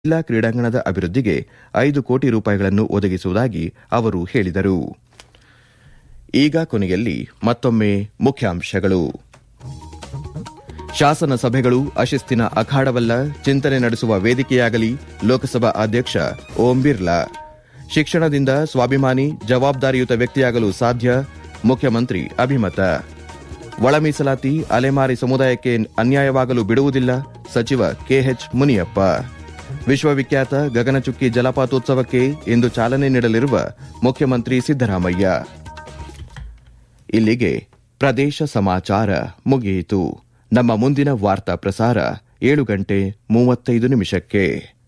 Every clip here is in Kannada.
ಜಿಲ್ಲಾ ಕ್ರೀಡಾಂಗಣದ ಅಭಿವೃದ್ಧಿಗೆ ಐದು ಕೋಟಿ ರೂಪಾಯಿಗಳನ್ನು ಒದಗಿಸುವುದಾಗಿ ಅವರು ಹೇಳಿದರು ಈಗ ಕೊನೆಯಲ್ಲಿ ಮತ್ತೊಮ್ಮೆ ಮುಖ್ಯಾಂಶಗಳು ಶಾಸನ ಸಭೆಗಳು ಅಶಿಸ್ತಿನ ಅಖಾಡವಲ್ಲ ಚಿಂತನೆ ನಡೆಸುವ ವೇದಿಕೆಯಾಗಲಿ ಲೋಕಸಭಾ ಅಧ್ಯಕ್ಷ ಓಂ ಬಿರ್ಲಾ ಶಿಕ್ಷಣದಿಂದ ಸ್ವಾಭಿಮಾನಿ ಜವಾಬ್ದಾರಿಯುತ ವ್ಯಕ್ತಿಯಾಗಲು ಸಾಧ್ಯ ಮುಖ್ಯಮಂತ್ರಿ ಅಭಿಮತ ಒಳ ಮೀಸಲಾತಿ ಅಲೆಮಾರಿ ಸಮುದಾಯಕ್ಕೆ ಅನ್ಯಾಯವಾಗಲು ಬಿಡುವುದಿಲ್ಲ ಸಚಿವ ಕೆಎಚ್ ಮುನಿಯಪ್ಪ ವಿಶ್ವವಿಖ್ಯಾತ ಗಗನಚುಕ್ಕಿ ಜಲಪಾತೋತ್ಸವಕ್ಕೆ ಇಂದು ಚಾಲನೆ ನೀಡಲಿರುವ ಮುಖ್ಯಮಂತ್ರಿ ಸಿದ್ದರಾಮಯ್ಯ ಇಲ್ಲಿಗೆ ಪ್ರದೇಶ ಸಮಾಚಾರ ಮುಗಿಯಿತು ನಮ್ಮ ಮುಂದಿನ ವಾರ್ತಾ ಪ್ರಸಾರ ಏಳು ಗಂಟೆ ಮೂವತ್ತೈದು ನಿಮಿಷಕ್ಕೆ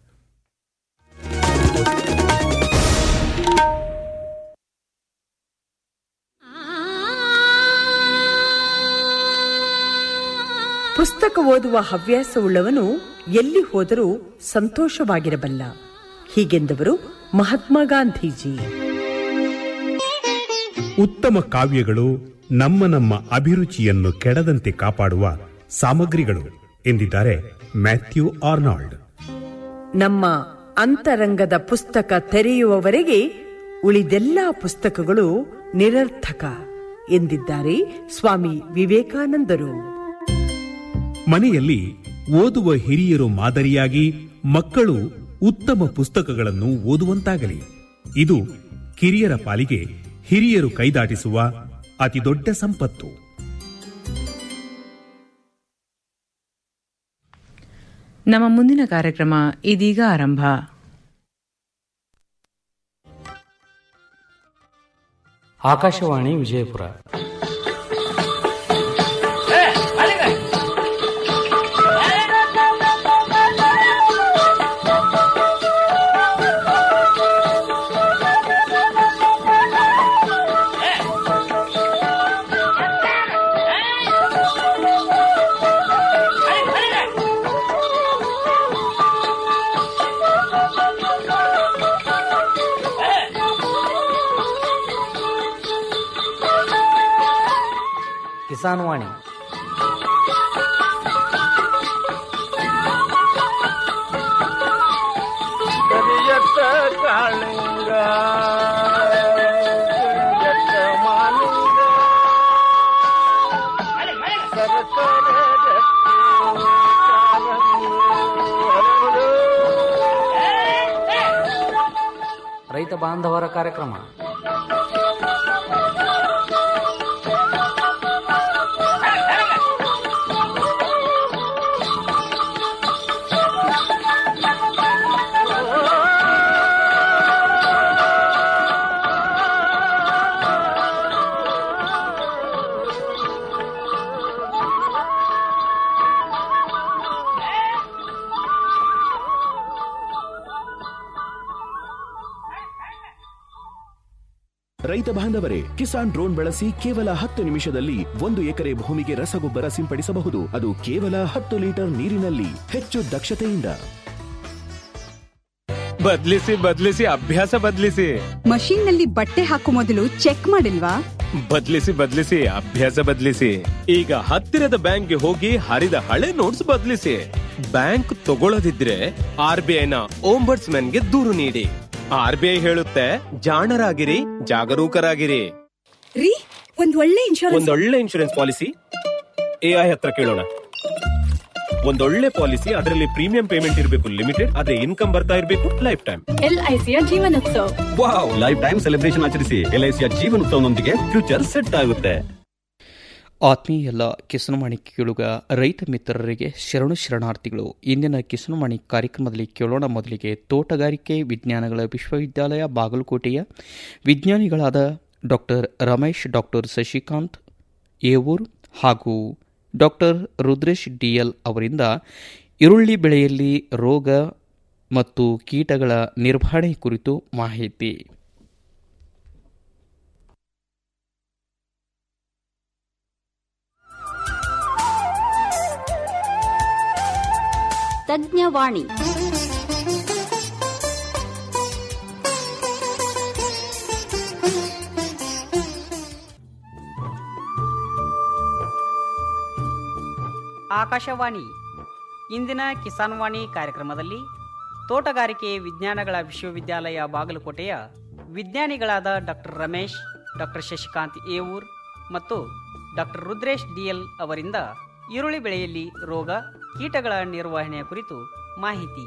ಪುಸ್ತಕ ಓದುವ ಹವ್ಯಾಸವುಳ್ಳವನು ಎಲ್ಲಿ ಹೋದರೂ ಸಂತೋಷವಾಗಿರಬಲ್ಲ ಹೀಗೆಂದವರು ಮಹಾತ್ಮ ಗಾಂಧೀಜಿ ಉತ್ತಮ ಕಾವ್ಯಗಳು ನಮ್ಮ ನಮ್ಮ ಅಭಿರುಚಿಯನ್ನು ಕೆಡದಂತೆ ಕಾಪಾಡುವ ಸಾಮಗ್ರಿಗಳು ಎಂದಿದ್ದಾರೆ ಮ್ಯಾಥ್ಯೂ ಆರ್ನಾಲ್ಡ್ ನಮ್ಮ ಅಂತರಂಗದ ಪುಸ್ತಕ ತೆರೆಯುವವರೆಗೆ ಉಳಿದೆಲ್ಲ ಪುಸ್ತಕಗಳು ನಿರರ್ಥಕ ಎಂದಿದ್ದಾರೆ ಸ್ವಾಮಿ ವಿವೇಕಾನಂದರು ಮನೆಯಲ್ಲಿ ಓದುವ ಹಿರಿಯರು ಮಾದರಿಯಾಗಿ ಮಕ್ಕಳು ಉತ್ತಮ ಪುಸ್ತಕಗಳನ್ನು ಓದುವಂತಾಗಲಿ ಇದು ಕಿರಿಯರ ಪಾಲಿಗೆ ಹಿರಿಯರು ಕೈದಾಟಿಸುವ ಅತಿದೊಡ್ಡ ಸಂಪತ್ತು ನಮ್ಮ ಮುಂದಿನ ಕಾರ್ಯಕ್ರಮ ಇದೀಗ ಆರಂಭ ಆಕಾಶವಾಣಿ ವಿಜಯಪುರ ಕಿಸಾನ್ ವಾಣಿ ಕರಿಯತ್ತ ಕಾಳಿಂಗ ಕರಿಯತ್ತ ಮಾಲಿಂಗ ಸರಸರ ಗಟ್ಟಿ ಕಾಲಂಗು ಹರಳು. ರೈತ ಬಾಂಧವರ ಕಾರ್ಯಕ್ರಮ ರೈತ ಬಾಂಧವರೇ ಕಿಸಾನ್ ಡ್ರೋನ್ ಬಳಸಿ ಕೇವಲ ಹತ್ತು ನಿಮಿಷದಲ್ಲಿ ಒಂದು ಎಕರೆ ಭೂಮಿಗೆ ರಸಗೊಬ್ಬರ ಸಿಂಪಡಿಸಬಹುದು ಅದು ಕೇವಲ ಹತ್ತು ಲೀಟರ್ ನೀರಿನಲ್ಲಿ ಹೆಚ್ಚು ದಕ್ಷತೆಯಿಂದ ಬದ್ಲಿಸಿ ಬದ್ಲಿಸಿ ಅಭ್ಯಾಸ ಬದ್ಲಿಸಿ ಮಷೀನ್ ನಲ್ಲಿ ಬಟ್ಟೆ ಹಾಕೋ ಮೊದಲು ಚೆಕ್ ಮಾಡಿಲ್ವಾ ಬದ್ಲಿಸಿ ಬದ್ಲಿಸಿ ಅಭ್ಯಾಸ ಬದ್ಲಿಸಿ ಈಗ ಹತ್ತಿರದ ಬ್ಯಾಂಕ್ಗೆ ಹೋಗಿ ಹರಿದ ಹಳೆ ನೋಟ್ಸ್ ಬದ್ಲಿಸಿ ಬ್ಯಾಂಕ್ ತಗೊಳ್ಳದಿದ್ರೆ ಆರ್ ಬಿ ಐನ ಗೆ ದೂರು ನೀಡಿ ಆರ್ ಬಿ ಐ ಹೇಳುತ್ತೆ ಜಾಣರಾಗಿರಿ ಜಾಗರೂಕರಾಗಿರಿ ರೀ ಒಂದ್ ಒಳ್ಳೆ ಇನ್ಶೂರೆನ್ಸ್ ಒಂದೊಳ್ಳೆ ಇನ್ಶೂರೆನ್ಸ್ ಪಾಲಿಸಿ ಎಐ ಹತ್ರ ಕೇಳೋಣ ಒಂದೊಳ್ಳೆ ಪಾಲಿಸಿ ಅದರಲ್ಲಿ ಪ್ರೀಮಿಯಂ ಪೇಮೆಂಟ್ ಇರಬೇಕು ಲಿಮಿಟೆಡ್ ಅದೇ ಇನ್ಕಮ್ ಬರ್ತಾ ಇರಬೇಕು ಲೈಫ್ ಟೈಮ್ ಎಲ್ಐಸಿಯ Jeevanotsav wow lifetime celebration ಆಚರಿಸಿ ಎಲ್ಐಸಿಯ ಜೀವನೋತ್ಸವನೊಂದಿಗೆ ಫ್ಯೂಚರ್ ಸೆಟ್ ಆಗುತ್ತೆ ಆತ್ಮೀಯ ಎಲ್ಲ ಕಿಸನವಾಣಿ ಕೇಳುಗ ರೈತ ಮಿತ್ರರಿಗೆ ಶರಣು ಶರಣಾರ್ಥಿಗಳು ಇಂದಿನ ಕಿಸನವಾಣಿ ಕಾರ್ಯಕ್ರಮದಲ್ಲಿ ಕೇಳೋಣ ಮೊದಲಿಗೆ ತೋಟಗಾರಿಕೆ ವಿಜ್ಞಾನಗಳ ವಿಶ್ವವಿದ್ಯಾಲಯ ಬಾಗಲಕೋಟೆಯ ವಿಜ್ಞಾನಿಗಳಾದ ಡಾಕ್ಟರ್ ರಮೇಶ್ ಡಾಕ್ಟರ್ ಶಶಿಕಾಂತ್ ಏವೂರ್ ಹಾಗೂ ಡಾಕ್ಟರ್ ರುದ್ರೇಶ್ ಡಿಎಲ್ ಅವರಿಂದ ಈರುಳ್ಳಿ ಬೆಳೆಯಲ್ಲಿ ರೋಗ ಮತ್ತು ಕೀಟಗಳ ನಿರ್ವಹಣೆ ಕುರಿತು ಮಾಹಿತಿ ತಜ್ಞವಾಣಿ ಆಕಾಶವಾಣಿ ಇಂದಿನ ಕಿಸಾನ್ ವಾಣಿ ಕಾರ್ಯಕ್ರಮದಲ್ಲಿ ತೋಟಗಾರಿಕೆ ವಿಜ್ಞಾನಗಳ ವಿಶ್ವವಿದ್ಯಾಲಯ ಬಾಗಲಕೋಟೆಯ ವಿಜ್ಞಾನಿಗಳಾದ ಡಾಕ್ಟರ್ ರಮೇಶ್ ಡಾಕ್ಟರ್ ಶಶಿಕಾಂತ್ ಏವೂರ್ ಮತ್ತು ಡಾಕ್ಟರ್ ರುದ್ರೇಶ್ ಡಿಎಲ್ ಅವರಿಂದ ಈರುಳ್ಳಿ ಬೆಳೆಯಲ್ಲಿ ರೋಗ ಕೀಟಗಳ ನಿರ್ವಹಣೆಯ ಕುರಿತು ಮಾಹಿತಿ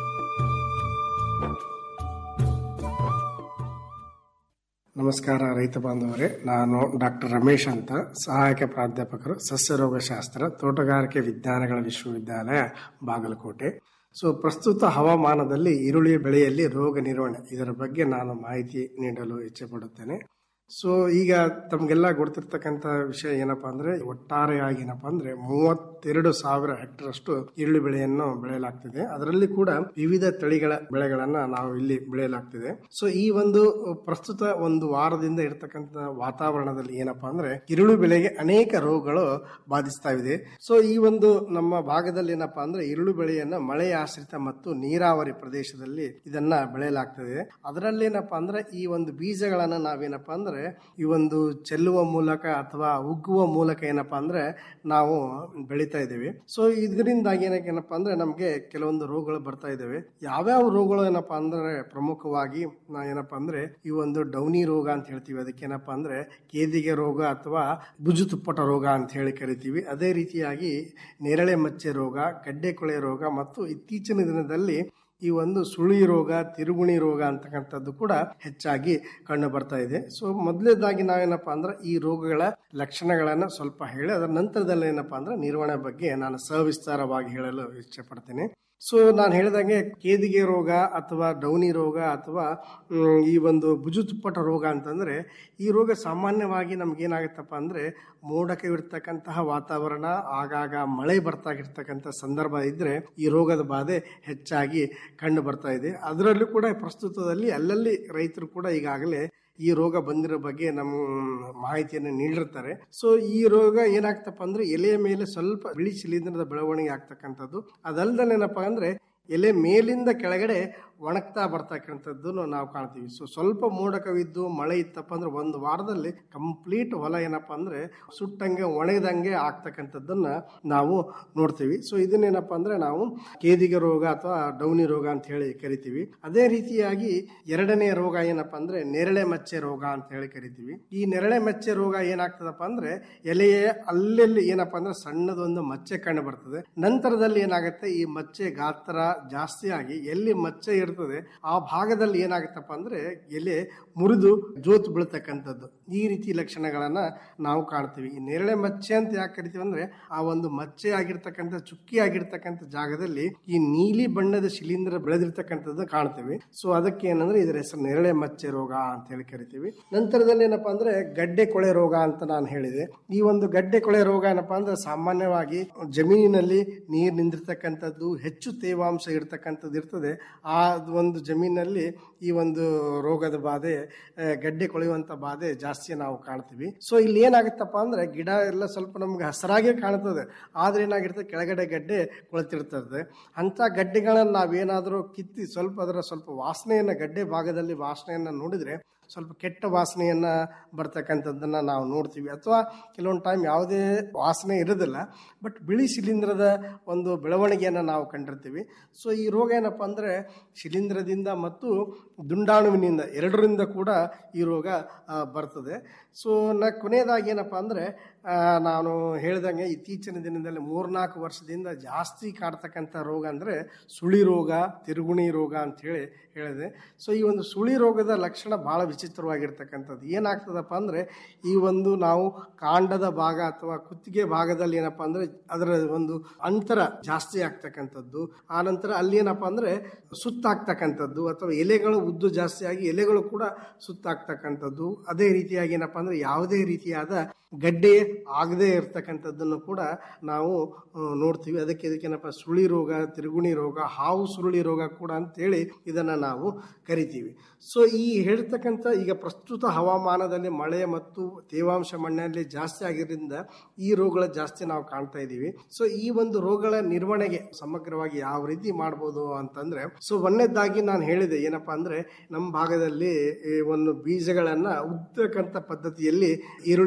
ನಮಸ್ಕಾರ ರೈತ ಬಾಂಧವರೇ ನಾನು ಡಾಕ್ಟರ್ ರಮೇಶ್ ಅಂತ ಸಹಾಯಕ ಪ್ರಾಧ್ಯಾಪಕರು ಸಸ್ಯರೋಗಶಾಸ್ತ್ರ ತೋಟಗಾರಿಕೆ ವಿಜ್ಞಾನಗಳ ವಿಶ್ವವಿದ್ಯಾಲಯ ಬಾಗಲಕೋಟೆ ಸೊ ಪ್ರಸ್ತುತ ಹವಾಮಾನದಲ್ಲಿ ಈರುಳ್ಳಿ ಬೆಳೆಯಲ್ಲಿ ರೋಗ ನಿರ್ವಹಣೆ ಇದರ ಬಗ್ಗೆ ನಾನು ಮಾಹಿತಿ ನೀಡಲು ಇಚ್ಛೆ ಪಡುತ್ತೇನೆ ಸೊ ಈಗ ತಮಗೆಲ್ಲ ಗೊತ್ತಿರ್ತಕ್ಕಂಥ ವಿಷಯ ಏನಪ್ಪಾ ಅಂದ್ರೆ ಒಟ್ಟಾರೆಯಾಗಿ ಏನಪ್ಪಾ ಅಂದ್ರೆ ಮೂವತ್ತೆರಡು ಸಾವಿರ ಹೆಕ್ಟರ್ ಅಷ್ಟು ಈರುಳ್ಳಿ ಬೆಳೆಯನ್ನು ಬೆಳೆಯಲಾಗ್ತಿದೆ ಅದರಲ್ಲಿ ಕೂಡ ವಿವಿಧ ತಳಿಗಳ ಬೆಳೆಗಳನ್ನ ನಾವು ಇಲ್ಲಿ ಬೆಳೆಯಲಾಗ್ತಿದೆ ಸೊ ಈ ಒಂದು ಪ್ರಸ್ತುತ ಒಂದು ವಾರದಿಂದ ಇರತಕ್ಕಂಥ ವಾತಾವರಣದಲ್ಲಿ ಏನಪ್ಪಾ ಅಂದ್ರೆ ಈರುಳ್ಳಿ ಬೆಳೆಗೆ ಅನೇಕ ರೋಗಗಳು ಬಾಧಿಸ್ತಾ ಇದೆ ಸೊ ಈ ಒಂದು ನಮ್ಮ ಭಾಗದಲ್ಲಿ ಏನಪ್ಪಾ ಅಂದ್ರೆ ಈರುಳ್ಳಿ ಬೆಳೆಯನ್ನ ಮಳೆ ಆಶ್ರಿತ ಮತ್ತು ನೀರಾವರಿ ಪ್ರದೇಶದಲ್ಲಿ ಇದನ್ನ ಬೆಳೆಯಲಾಗ್ತದೆ ಅದರಲ್ಲಿ ಏನಪ್ಪಾ ಅಂದ್ರೆ ಈ ಒಂದು ಬೀಜಗಳನ್ನ ನಾವೇನಪ್ಪಾ ಅಂದ್ರೆ ಈ ಒಂದು ಚೆಲ್ಲುವ ಮೂಲಕ ಅಥವಾ ಉಗ್ಗುವ ಮೂಲಕ ಏನಪ್ಪಾ ಅಂದ್ರೆ ನಾವು ಬೆಳಿತಾ ಇದ್ದೇವೆ ಸೊ ಇದರಿಂದಾಗಿ ಏನಪ್ಪ ಅಂದ್ರೆ ನಮಗೆ ಕೆಲವೊಂದು ರೋಗಗಳು ಬರ್ತಾ ಇದಾವೆ ಯಾವ್ಯಾವ ರೋಗಗಳು ಏನಪ್ಪಾ ಅಂದ್ರೆ ಪ್ರಮುಖವಾಗಿ ನಾ ಏನಪ್ಪಾ ಅಂದ್ರೆ ಈ ಒಂದು ಡೌನಿ ರೋಗ ಅಂತ ಹೇಳ್ತೀವಿ ಅದಕ್ಕೆ ಏನಪ್ಪಾ ಅಂದ್ರೆ ಕೇದಿಗೆ ರೋಗ ಅಥವಾ ಬುಜು ತುಪ್ಪಟ ರೋಗ ಅಂತ ಹೇಳಿ ಕರಿತೀವಿ ಅದೇ ರೀತಿಯಾಗಿ ನೇರಳೆ ಮಚ್ಚೆ ರೋಗ ಗಡ್ಡೆ ಕೊಳೆ ರೋಗ ಮತ್ತು ಇತ್ತೀಚಿನ ದಿನದಲ್ಲಿ ಈ ಒಂದು ಸುಳಿ ರೋಗ ತಿರುಗುಣಿ ರೋಗ ಅಂತಕ್ಕಂಥದ್ದು ಕೂಡ ಹೆಚ್ಚಾಗಿ ಕಂಡು ಬರ್ತಾ ಇದೆ ಸೊ ಮೊದಲೇದಾಗಿ ನಾವೇನಪ್ಪಾ ಅಂದ್ರೆ ಈ ರೋಗಗಳ ಲಕ್ಷಣಗಳನ್ನ ಸ್ವಲ್ಪ ಹೇಳಿ ಅದರ ನಂತರದಲ್ಲಿ ಏನಪ್ಪಾ ಅಂದ್ರೆ ನಿರ್ವಹಣೆ ಬಗ್ಗೆ ನಾನು ಸವಿಸ್ತಾರವಾಗಿ ಹೇಳಲು ಇಚ್ಛೆ ಪಡ್ತೇನೆ ಸೊ ನಾನು ಹೇಳಿದಂಗೆ ಕೇದಿಗೆ ರೋಗ ಅಥವಾ ಡೌನಿ ರೋಗ ಅಥವಾ ಮ್, ಈ ಒಂದು ಭುಜು ತುಪ್ಪಟ ರೋಗ ಅಂತಂದ್ರೆ ಈ ರೋಗ ಸಾಮಾನ್ಯವಾಗಿ ನಮ್ಗೆ ಏನಾಗುತ್ತಪ್ಪ ಅಂದ್ರೆ ಮೋಡಕವಿರ್ತಕ್ಕಂತಹ ವಾತಾವರಣ ಆಗಾಗ ಮಳೆ ಬರ್ತಾಗಿರ್ತಕ್ಕಂಥ ಸಂದರ್ಭ ಇದ್ರೆ ಈ ರೋಗದ ಬಾಧೆ ಹೆಚ್ಚಾಗಿ ಕಂಡು ಬರ್ತಾ ಇದೆ ಅದರಲ್ಲೂ ಕೂಡ ಪ್ರಸ್ತುತದಲ್ಲಿ ಅಲ್ಲಲ್ಲಿ ರೈತರು ಕೂಡ ಈಗಾಗಲೇ ಈ ರೋಗ ಬಂದಿರೋ ಬಗ್ಗೆ ನಮ್ಮ ಮಾಹಿತಿಯನ್ನು ನೀಡಿರ್ತಾರೆ ಸೊ ಈ ರೋಗ ಏನಾಗ್ತಪ್ಪ ಅಂದ್ರೆ ಎಲೆಯ ಮೇಲೆ ಸ್ವಲ್ಪ ಬಿಳಿ ಶಿಲೀಂಧ್ರದ ಬೆಳವಣಿಗೆ ಆಗ್ತಕ್ಕಂಥದ್ದು ಅದಲ್ದನೆ ಏನಪ್ಪಾ ಅಂದ್ರೆ ಎಲೆ ಮೇಲಿಂದ ಕೆಳಗಡೆ ಒಣಗ್ತಾ ಬರ್ತಕ್ಕಂಥದ್ದನ್ನು ನಾವು ಕಾಣ್ತೀವಿ ಸೊ ಸ್ವಲ್ಪ ಮೋಡಕವಿದ್ದು ಮಳೆ ಇತ್ತಪ್ಪ ಅಂದ್ರೆ ಒಂದು ವಾರದಲ್ಲಿ ಕಂಪ್ಲೀಟ್ ಹೊಲ ಏನಪ್ಪಾ ಅಂದ್ರೆ ಸುಟ್ಟಂಗೆ ಒಣಗದಂಗೆ ಆಗ್ತಕ್ಕಂಥದ್ದನ್ನ ನಾವು ನೋಡ್ತೀವಿ ಸೊ ಇದನ್ನೇನಪ್ಪ ಅಂದ್ರೆ ನಾವು ಕೇದಿಗೆ ರೋಗ ಅಥವಾ ಡೌನಿ ರೋಗ ಅಂತ ಹೇಳಿ ಕರಿತೀವಿ ಅದೇ ರೀತಿಯಾಗಿ ಎರಡನೇ ರೋಗ ಏನಪ್ಪಾ ಅಂದ್ರೆ ನೇರಳೆ ಮಚ್ಚೆ ರೋಗ ಅಂತ ಹೇಳಿ ಕರಿತೀವಿ ಈ ನೆರಳೆ ಮಚ್ಚೆ ರೋಗ ಏನಾಗ್ತದಪ್ಪ ಅಂದ್ರೆ ಎಲೆಯ ಅಲ್ಲೆಲ್ಲಿ ಏನಪ್ಪಾ ಅಂದ್ರೆ ಸಣ್ಣದೊಂದು ಮಚ್ಚೆ ಕಂಡು ಬರ್ತದೆ ನಂತರದಲ್ಲಿ ಏನಾಗುತ್ತೆ ಈ ಮಚ್ಚೆ ಗಾತ್ರ ಜಾಸ್ತಿ ಆಗಿ ಎಲ್ಲಿ ಮಚ್ಚೆ ಇರ್ತದೆ ಆ ಭಾಗದಲ್ಲಿ ಏನಾಗುತ್ತಪ್ಪ ಅಂದ್ರೆ ಎಲೆ ಮುರಿದು ಜೋತು ಬೀಳ್ತಕ್ಕಂಥದ್ದು ಈ ರೀತಿ ಲಕ್ಷಣಗಳನ್ನ ನಾವು ಕಾಣ್ತೀವಿ ಈ ನೇರಳೆ ಮಚ್ಚೆ ಅಂತ ಯಾಕೆ ಕರಿತೀವಿ ಅಂದ್ರೆ ಆ ಒಂದು ಮಚ್ಚೆ ಆಗಿರ್ತಕ್ಕಂಥ ಚುಕ್ಕಿ ಆಗಿರ್ತಕ್ಕಂಥ ಜಾಗದಲ್ಲಿ ಈ ನೀಲಿ ಬಣ್ಣದ ಶಿಲೀಂಧ್ರ ಬೆಳೆದಿರ್ತಕ್ಕಂಥದ್ದು ಕಾಣ್ತೀವಿ ಸೊ ಅದಕ್ಕೆ ಏನಂದ್ರೆ ಇದರ ಹೆಸರು ನೇರಳೆ ಮಚ್ಚೆ ರೋಗ ಅಂತ ಹೇಳಿ ಕರಿತೀವಿ ನಂತರದಲ್ಲಿ ಏನಪ್ಪಾ ಅಂದ್ರೆ ಗಡ್ಡೆ ಕೊಳೆ ರೋಗ ಅಂತ ನಾನು ಹೇಳಿದೆ ಈ ಒಂದು ಗಡ್ಡೆ ಕೊಳೆ ರೋಗ ಏನಪ್ಪಾ ಅಂದ್ರೆ ಸಾಮಾನ್ಯವಾಗಿ ಜಮೀನಿನಲ್ಲಿ ನೀರು ನಿಂದಿರ್ತಕ್ಕಂಥದ್ದು ಹೆಚ್ಚು ತೇವಾಂಶ ಇರ್ತಕ್ಕಂಥದ್ದು ಇರ್ತದೆ ಆ ಒಂದು ಜಮೀನಲ್ಲಿ ಈ ಒಂದು ರೋಗದ ಬಾಧೆ ಆ, ಗಡ್ಡೆ ಕೊಳೆಯುವಂತ ಬಾಧೆ ಜಾಸ್ತಿ ನಾವು ಕಾಣ್ತೀವಿ ಸೊ ಇಲ್ಲಿ ಏನಾಗುತ್ತಪ್ಪ ಅಂದ್ರೆ ಗಿಡ ಎಲ್ಲ ಸ್ವಲ್ಪ ನಮ್ಗೆ ಹಸರಾಗೆ ಕಾಣ್ತದೆ ಆದ್ರೆ ಏನಾಗಿರ್ತದೆ ಕೆಳಗಡೆ ಗಡ್ಡೆ ಕೊಳ್ತಿರ್ತದೆ ಅಂತ ಗಡ್ಡೆಗಳನ್ನ ನಾವೇನಾದ್ರೂ ಕಿತ್ತಿ ಸ್ವಲ್ಪ ಅದರ ಸ್ವಲ್ಪ ವಾಸನೆಯನ್ನ ಗಡ್ಡೆ ಭಾಗದಲ್ಲಿ ವಾಸನೆಯನ್ನ ನೋಡಿದ್ರೆ ಸ್ವಲ್ಪ ಕೆಟ್ಟ ವಾಸನೆಯನ್ನ ಬರ್ತಕ್ಕಂಥದ್ದನ್ನ ನಾವು ನೋಡ್ತೀವಿ ಅಥವಾ ಕೆಲವೊಂದು ಟೈಮ್ ಯಾವುದೇ ವಾಸನೆ ಇರೋದಿಲ್ಲ ಬಟ್ ಬಿಳಿ ಶಿಲೀಂಧ್ರದ ಒಂದು ಬೆಳವಣಿಗೆಯನ್ನು ನಾವು ಕಂಡಿರ್ತೀವಿ ಸೊ ಈ ರೋಗ ಏನಪ್ಪ ಅಂದ್ರೆ ಶಿಲೀಂಧ್ರದಿಂದ ಮತ್ತು ದುಂಡಾಣುವಿನಿಂದ ಎರಡರಿಂದ ಕೂಡ ಈ ರೋಗ ಆ, ಬರ್ತದೆ ಸೊ ನ ಕೊನೆಯದಾಗಿ ಏನಪ್ಪ ಅಂದ್ರೆ ಆ, ನಾನು ಹೇಳ್ದಂಗೆ ಇತ್ತೀಚಿನ ದಿನದಲ್ಲಿ ಮೂರ್ನಾಲ್ಕು ವರ್ಷದಿಂದ ಜಾಸ್ತಿ ಕಾಡ್ತಕ್ಕಂಥ ರೋಗ ಅಂದ್ರೆ ಸುಳಿ ರೋಗ ತಿರುಗುಣಿ ರೋಗ ಅಂತ ಹೇಳಿ ಹೇಳಿದೆ ಸೊ ಈ ಒಂದು ಸುಳಿ ರೋಗದ ಲಕ್ಷಣ ಬಹಳ ವಿಚಿತ್ರವಾಗಿರ್ತಕ್ಕಂಥದ್ದು ಏನಾಗ್ತದಪ್ಪ ಅಂದ್ರೆ ಈ ಒಂದು ನಾವು ಕಾಂಡದ ಭಾಗ ಅಥವಾ ಕುತ್ತಿಗೆ ಭಾಗದಲ್ಲಿ ಏನಪ್ಪಾ ಅಂದ್ರೆ ಅದರ ಒಂದು ಅಂತರ ಜಾಸ್ತಿ ಆಗ್ತಕ್ಕಂಥದ್ದು ಆ ನಂತರ ಅಲ್ಲಿ ಏನಪ್ಪಾ ಅಂದ್ರೆ ಸುತ್ತಾಗ್ತಕ್ಕಂಥದ್ದು ಅಥವಾ ಎಲೆಗಳು ಉದ್ದು ಜಾಸ್ತಿ ಆಗಿ ಎಲೆಗಳು ಕೂಡ ಸುತ್ತಾಗ್ತಕ್ಕಂಥದ್ದು ಅದೇ ರೀತಿಯಾಗಿ ಏನಪ್ಪಾ ಅಂದ್ರೆ ಯಾವುದೇ ರೀತಿಯಾದ ಗಡ್ಡೆ ಆಗದೇ ಇರ್ತಕ್ಕಂಥದ್ದನ್ನು ಕೂಡ ನಾವು ಆ, ನೋಡ್ತೀವಿ ಅದಕ್ಕೆ ಇದಕ್ಕೇನಪ್ಪ ಸುಳಿ ರೋಗ ತಿರುಗುಣಿ ರೋಗ ಹಾವು ಸುರುಳಿ ರೋಗ ಕೂಡ ಅಂತೇಳಿ ಇದನ್ನ ನಾವು ಕರಿತೀವಿ ಸೊ ಈ ಹೇಳ್ತಕ್ಕಂಥ ಈಗ ಪ್ರಸ್ತುತ ಹವಾಮಾನದಲ್ಲಿ ಮಳೆ ಮತ್ತು ತೇವಾಂಶ ಮಣ್ಣಿನಲ್ಲಿ ಜಾಸ್ತಿ ಆಗಿರೋದ್ರಿಂದ ಈ ರೋಗಗಳ ಜಾಸ್ತಿ ನಾವು ಕಾಣ್ತಾ ಇದ್ದೀವಿ ಸೊ ಈ ಒಂದು ರೋಗಗಳ ನಿರ್ವಹಣೆಗೆ ಸಮಗ್ರವಾಗಿ ಯಾವ ರೀತಿ ಮಾಡ್ಬೋದು ಅಂತಂದ್ರೆ ಸೊ ಒಂದನೇದಾಗಿ ನಾನು ಹೇಳಿದೆ ಏನಪ್ಪಾ ಅಂದ್ರೆ ನಮ್ಮ ಭಾಗದಲ್ಲಿ ಈ ಒಂದು ಬೀಜಗಳನ್ನ ಉದ್ದಕ್ಕಂತ ಪದ್ಧತಿಯಲ್ಲಿ ಈರುಳ್ಳಿಯನ್ನ ನಾವು